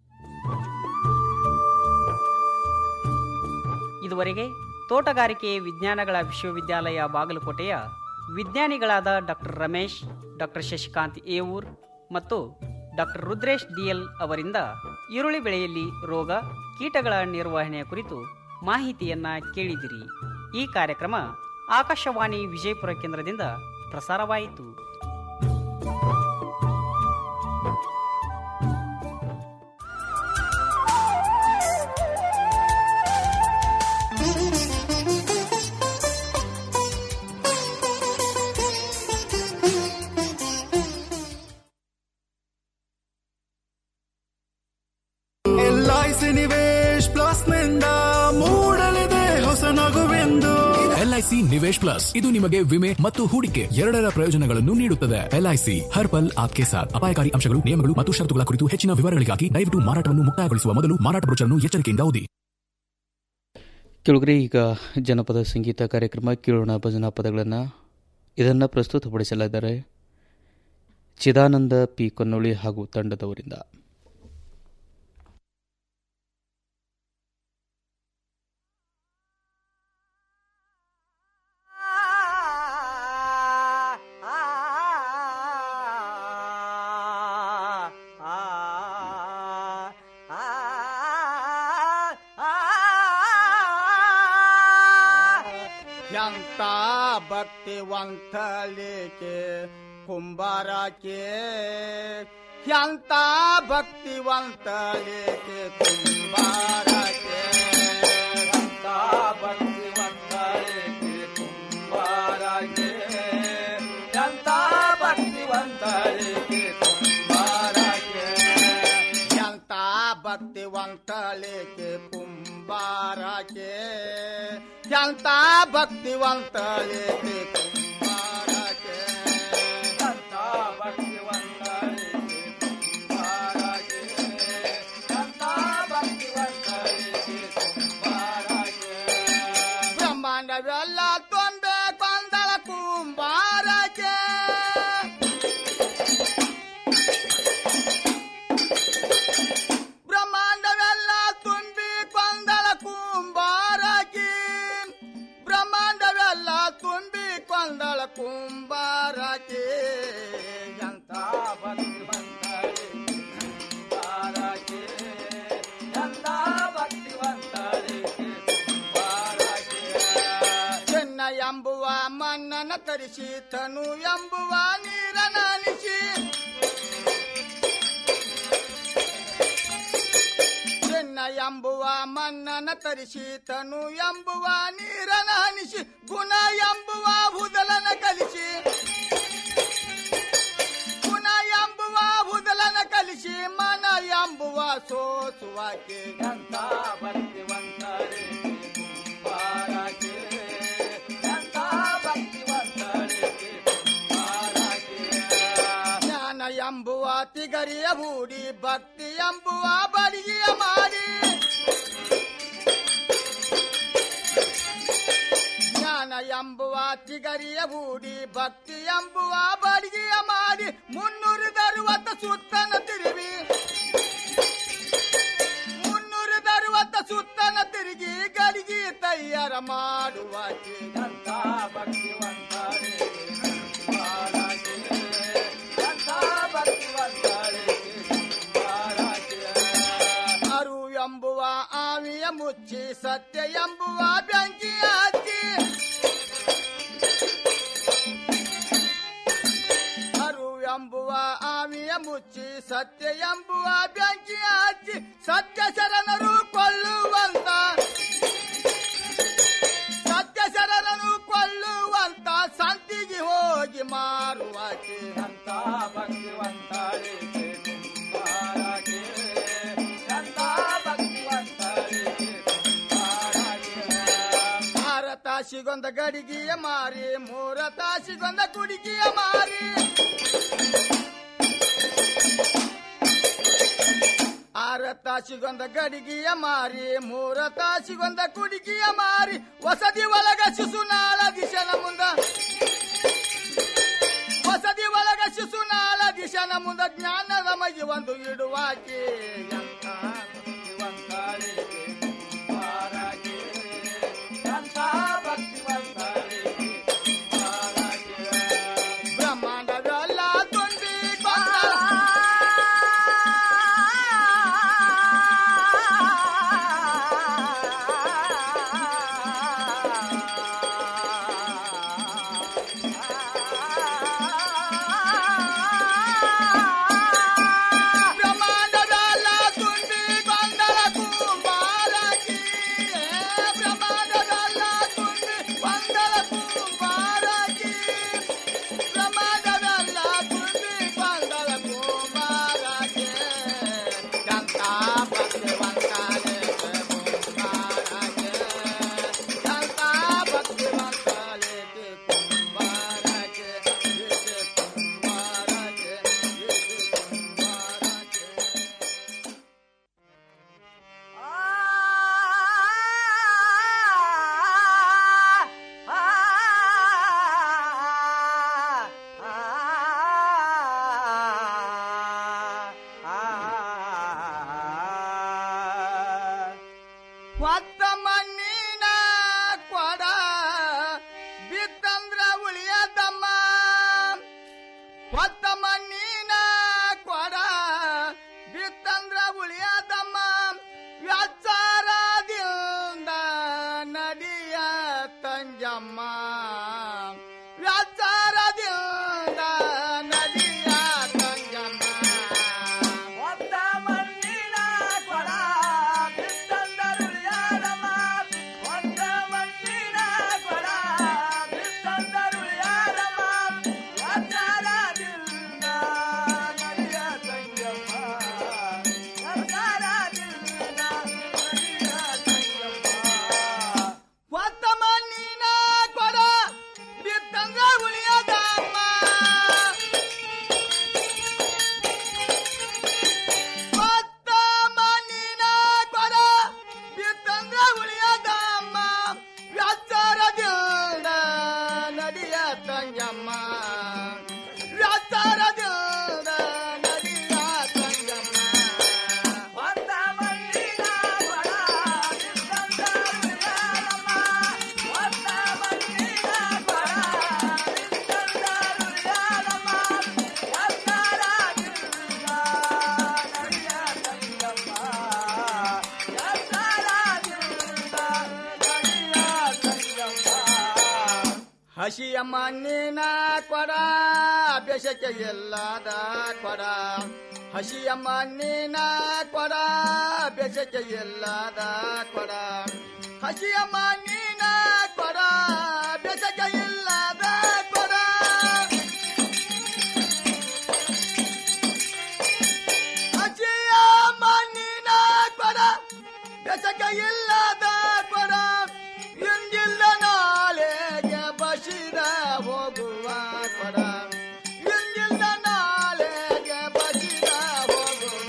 ಇದುವರೆಗೆ ತೋಟಗಾರಿಕೆ ವಿಜ್ಞಾನಗಳ ವಿಶ್ವವಿದ್ಯಾಲಯ ಬಾಗಲಕೋಟೆಯ ವಿಜ್ಞಾನಿಗಳಾದ ಡಾಕ್ಟರ್ ರಮೇಶ್ ಡಾಕ್ಟರ್ ಶಶಿಕಾಂತ್ ಏವೂರ್ ಮತ್ತು ಡಾಕ್ಟರ್ ರುದ್ರೇಶ್ ಡಿಎಲ್ ಅವರಿಂದ ಈರುಳ್ಳಿ ಬೆಳೆಯಲ್ಲಿ ರೋಗ ಕೀಟಗಳ ನಿರ್ವಹಣೆಯ ಕುರಿತು ಮಾಹಿತಿಯನ್ನ ಕೇಳಿದಿರಿ ಈ ಕಾರ್ಯಕ್ರಮ ಆಕಾಶವಾಣಿ ವಿಜಯಪುರ ಕೇಂದ್ರದಿಂದ ಪ್ರಸಾರವಾಯಿತು ಎಲ್ಐಸಿ ನಿವೇಶ್ ಪ್ಲಸ್ ನಿಂದ ಮೂಡಲಿದೆ ಹೊಸ ನಗುವೆಂದು ಎಲ್ಐಸಿ ನಿವೇಶ್ ಪ್ಲಸ್ ಇದು ನಿಮಗೆ ವಿಮೆ ಮತ್ತು ಹೂಡಿಕೆ ಎರಡರ ಪ್ರಯೋಜನಗಳನ್ನು ನೀಡುತ್ತದೆ ಎಲ್ಐಸಿ ಹರ್ ಪಲ್ ಆಪ್ಕೆ ಸಾಥ್ ಅಪಾಯಕಾರಿ ಅಂಶಗಳು ನಿಯಮಗಳು ಮತ್ತು ಷರತ್ತುಗಳ ಕುರಿತು ಹೆಚ್ಚಿನ ವಿವರಗಳಿಗಾಗಿ ದಯವಿಟ್ಟು ಮಾರಾಟವನ್ನು ಮುಕ್ತಾಯಗೊಳಿಸುವ ಮೊದಲು ಮಾರಾಟ ಬ್ರೋಚರ್ನ್ನು ಎಚ್ಚರಿಕೆಯಿಂದ ಓದಿ ಕೆಳಗರೆ ಈಗ ಜನಪದ ಸಂಗೀತ ಕಾರ್ಯಕ್ರಮ ಕೇಳೋಣ ಭಜನಾ ಪದಗಳನ್ನು ಇದನ್ನು ಪ್ರಸ್ತುತಪಡಿಸಲಿದ್ದಾರೆ ಚಿದಾನಂದ ಪಿ ಕೊನ್ನೊಳ್ಳಿ ಹಾಗೂ ತಂಡದವರಿಂದ ಎಂತ ಭಕ್ತಿವಂತಲಿಕೆ ಕುಂಬಾರಕ್ಕೆ ಎಂತ ಭಕ್ತಿವಂತಲಿಕೆ ಕುಂಬಾರಕ್ಕೆ ಎಂತ ಭಕ್ತಿವಂತಲಿಕೆ ಕುಂಬಾರಕ್ಕೆ ಎಂತ ಭಕ್ತಿವಂತಲಿಕೆ ಕುಂಬಾರಕ್ಕೆ ಎಂತ ಭಕ್ತಿವಂತ ಭಕ್ತಿವಂತಳೇಕೆ ಕುಂಬಾರಕ್ಕೆ ಎಂತ ಭಕ್ತಿವಂತಳೇಕೆ ಕುಂಬಾರಕ್ಕೆ ಎಂತ ಭಕ್ತಿವಂತಳೇಕೆ ಕುಂಬಾರಕ್ಕೆ ಬ್ರಹ್ಮಾಂಡವೆಲ್ಲ ತೊಂದೆ ಕೊಂದಳ ಕುಂಬಾರಕ್ಕೆ ಬ್ರಹ್ಮಾಂಡವೆಲ್ಲ ತುಂಬಿ ಕೊಂದಳ ಕುಂಬಾರಕಿ ಬ್ರಹ್ಮಾಂಡವೆಲ್ಲ ತುಂಬಿ ಕೊಂದಳ ಕುಂಬಾರಕಿ ಎಂತ ಭಕ್ತಿವಂತಳೆ ಕುಂಬಾರಕಿ ಎಂತ ಭಕ್ತಿವಂತಳೆ ಕುಂಬಾರಕಿ ಚೆನ್ನ ಎಂಬುವ ಮನ್ನನ ತರಿಸಿ ತನು ಎಂಬುವ ನೀರನ ಅನಿಸಿ ಚೆನ್ನ ಎಂಬುವ ಮನ್ನನ ತರಿಸಿ ತನು ಎಂಬುವ ನೀರನ ಹನಿಸಿ ಗುಣ ಎಂಬುವ ಹುದಲನ ಕಲಿಸಿ ಗುಣ ಎಂಬುವ ಹುದಲನ ಕಲಿಸಿ ಮನ ಎಂಬುವ ಸೋಸುವಾಕೆ ಎಂತ ಭಕ್ತಿವಂತರೆ ಕುಂಬಾರಕೆ ಎಂತ ಭಕ್ತಿವಂತರೆ ಜ್ಞಾನ ಎಂಬುವ ತಿಗರಿಯ ಹೂಡಿ ಭಕ್ತಿ ಎಂಬುವ ಬಡಿಗೆಯ ಮಾಡಿ ಜ್ಞಾನ ಎಂಬುವ ತಿಗರಿಯ ಹೂಡಿ ಭಕ್ತಿ ಎಂಬುವ ಬಡಿಗೆಯ ಮಾಡಿ ಮುನ್ನೂರದರುವತ್ತ ಸುತ್ತನ ತಿರುವಿ ಮುನ್ನೂರದರುವತ್ತ ಸುತ್ತನ ತಿರುಗಿ ಗಡಿಗೆ ತಯ್ಯಾರ ಮಾಡುವಾಕೆ ಅಂತ ಭಕ್ತಿವಂತರೇ ಅರು ಎಂಬುವ ಆವಿಯ ಮುಚ್ಚಿ ಸತ್ಯ ಎಂಬುವ ಬೆಂಕಿಯ ಹಚ್ಚಿ ಅರು ಎಂಬುವ ಆವಿಯ ಮುಚ್ಚಿ ಸತ್ಯ ಎಂಬುವ ಬೆಂಕಿಯ ಹಚ್ಚಿ ಸತ್ಯ ಶರಣರು ಕೊಳ್ಳುವಂತ ಸತ್ಯ ಶರಣರು ಕೊಳ್ಳುವಂತ ಸಂತಿಗೆ ಹೋಗಿ ಮಾರುವಾಕೆ ಅಂತ ಭಕ್ತಿವಂತಳೆ ಭಾರತ ಸಿಗೊಂದ ಗಡಿಗೆಯ ಮಾರಿ ಮೂರ ತಾಸಿಗೊಂದ ಕುಡಿಗೆಯ ಮಾರಿ ಆರ ತಾಸಿಗೊಂದ ಗಡಿಗೆಯ ಮಾರಿ ಮೂರ ತಾಸಿಗೊಂದ ಕುಡಿಗೆಯ ಮಾರಿ ವಸತಿ ಒಳಗ ಶಿಶುನಾಳ ದಿಶನ ಮುಂದ ವಸತಿ ಒಳಗ ಶಿಶುನಾಳ ದಿಶನ ಮುಂದ ಜ್ಞಾನದ ಮಗಿ ಒಂದು ಇಡುವಾಕೆ ಎಂತ ಭಕ್ತಿವಂತಳೆ ಕುಂಬಾರಕೆ, ಎಂತ ಭಕ್ತಿವಂತಳೆ ಕುಂಬಾರಕೆ. ಬ್ರಹ್ಮಾಂಡವೆಲ್ಲ ತುಂಬಿ ಬ್ರಹ್ಮಾಂಡವೆಲ್ಲ ಹಸಿಯ ಮಣ್ಣಿನ ಕೊಡ ಬೆಸಕ್ಕೆ ಎಲ್ಲದ ಕೊಡ ಹಸಿಯ ಮಣ್ಣಿನ ಕೊಡ ಬೆಸಕ್ಕೆ ಎಲ್ಲದ ಕೊಡ ಹಸಿಯ ಮಣ್ಣಿನ ಕೊಡ ಬೆಸಕ್ಕೆ ಇಲ್ಲದ ಕೊಡ ಹಸಿಯ ಮಣ್ಣಿನ ಕೊಡ ಬೆಸಕ್ಕೆ ಇಲ್ಲದ ಕೊಡ ಇಂದಿಲ್ಲ ನಾಳೆಗೆ ಬಸಿದ ಹೋಗುವ ಕೊಡ ಇಂದಿಲ್ಲ ನಾಳೆಗೆ ಬಸಿದ ಹೋಗುವ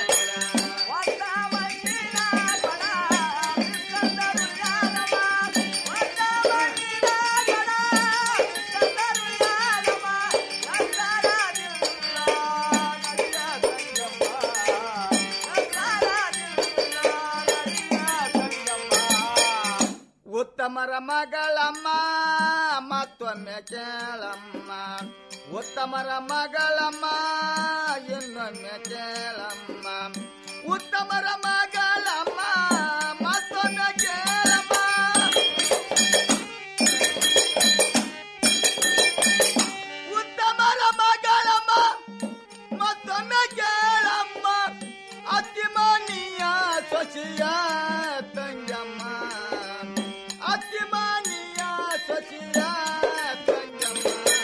ಉತ್ತಮರ ಮಗಳಮ್ಮ ಮತ್ತೊಮ್ಮೆ ಕೇಳಮ್ಮ ಉತ್ತಮರ ಮಗಳಮ್ಮ ಇನ್ನೊಮ್ಮೆ ಕೇಳಮ್ಮ ಉತ್ತಮರ ಮಗಳಮ್ಮ ಮತ್ತೊಮ್ಮೆ ಕೇಳಮ್ಮ ಉತ್ತಮರ ಮಗಳಮ್ಮ ಮತ್ತೊಮ್ಮೆ ಕೇಳಮ್ಮ ಅತಿಮಾನಿಯ ಸೊಸಿಯ ತಂಗಮ್ಮ ಅತಿಮಾನಿಯ ಸೊಸಿಯ ತಂಗಮ್ಮ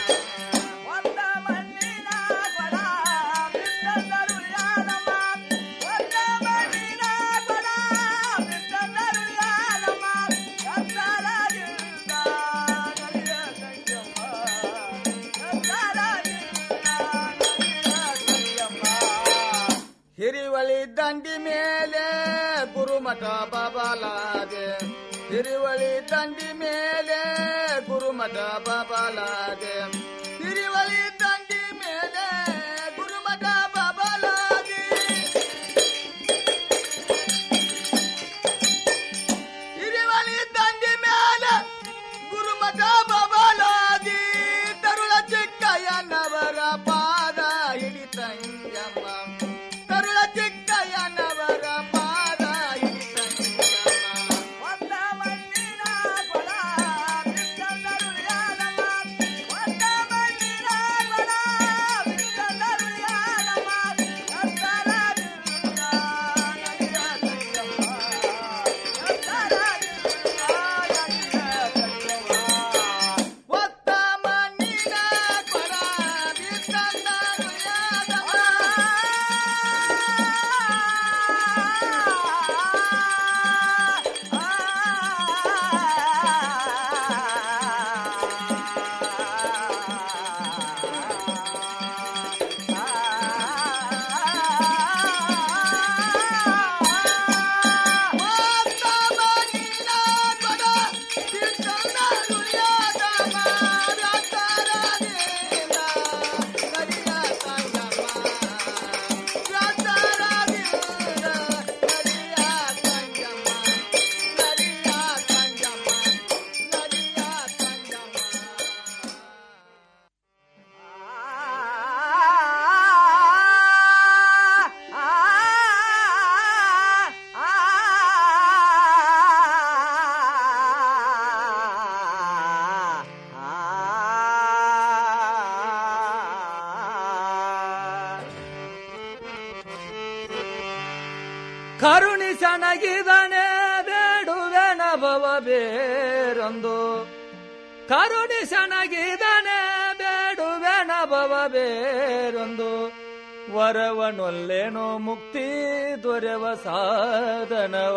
ಹಿರಿವಳಿ ದಂಡಿ ಮೇಲೆ ಗುರುಮಠ ಬಬಲಾದೆ ಹಿರಿವಳಿ ದಂಡಿ ಮೇಲೆ ಗುರುಮಠ ಬಬಲಾದೆ ಹಿರಿವಳಿ ದಂಡಿ ಮೇಲೆ ಗುರುಮಠ ಬಬಲಾದೆ ಹಿರಿವಳಿ ದಂಡಿ ಮೇಲೆ ಗುರುಮಠ ಬಬಲಾದಿ ತರುಳ ಚಿಕ್ಕಯ್ಯನವರ ಪಾದ ಹಿಡಿತಂಗಮ್ಮ ತರುಳ ಚಿಕ್ಕಯ್ಯನವರ ಪಾದ ಕರುಣಿಸನಗಿದನೆ ಬೇಡುವೆ ನಭವ ಬೇರೊಂದು ಕರುಣಿಸನಗಿದನೆ ಬೇಡುವೆ ನಭವ ಬೇರೊಂದು ವರವನೊಲ್ಲೇನೋ ಮುಕ್ತಿ ದೊರೆವ ಸಾಧನವ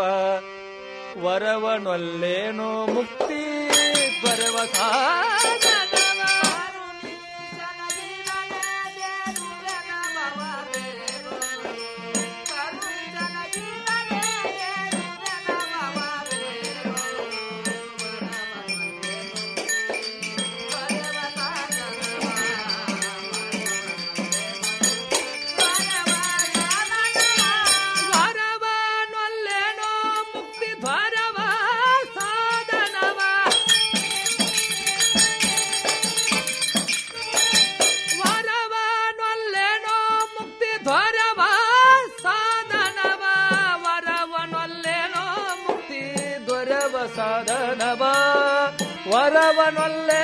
ವರವನೊಲ್ಲೇನೋ ಮುಕ್ತಿ ದೊರೆವ ಸಾಧನವ ವರವನೊಲ್ಲೇನೋ ಮುಕ್ತಿ ದ್ವಾರವ ಸಾಧನವ ವರವನೊಲ್ಲೇನೋ ಮುಕ್ತಿ ದ್ವಾರವ ಸಾಧನವ ವರವನೊಲ್ಲೇನೋ ಮುಕ್ತಿ ದೊರವ ಸಾಧನವ ವರವನೊಲ್ಲೆ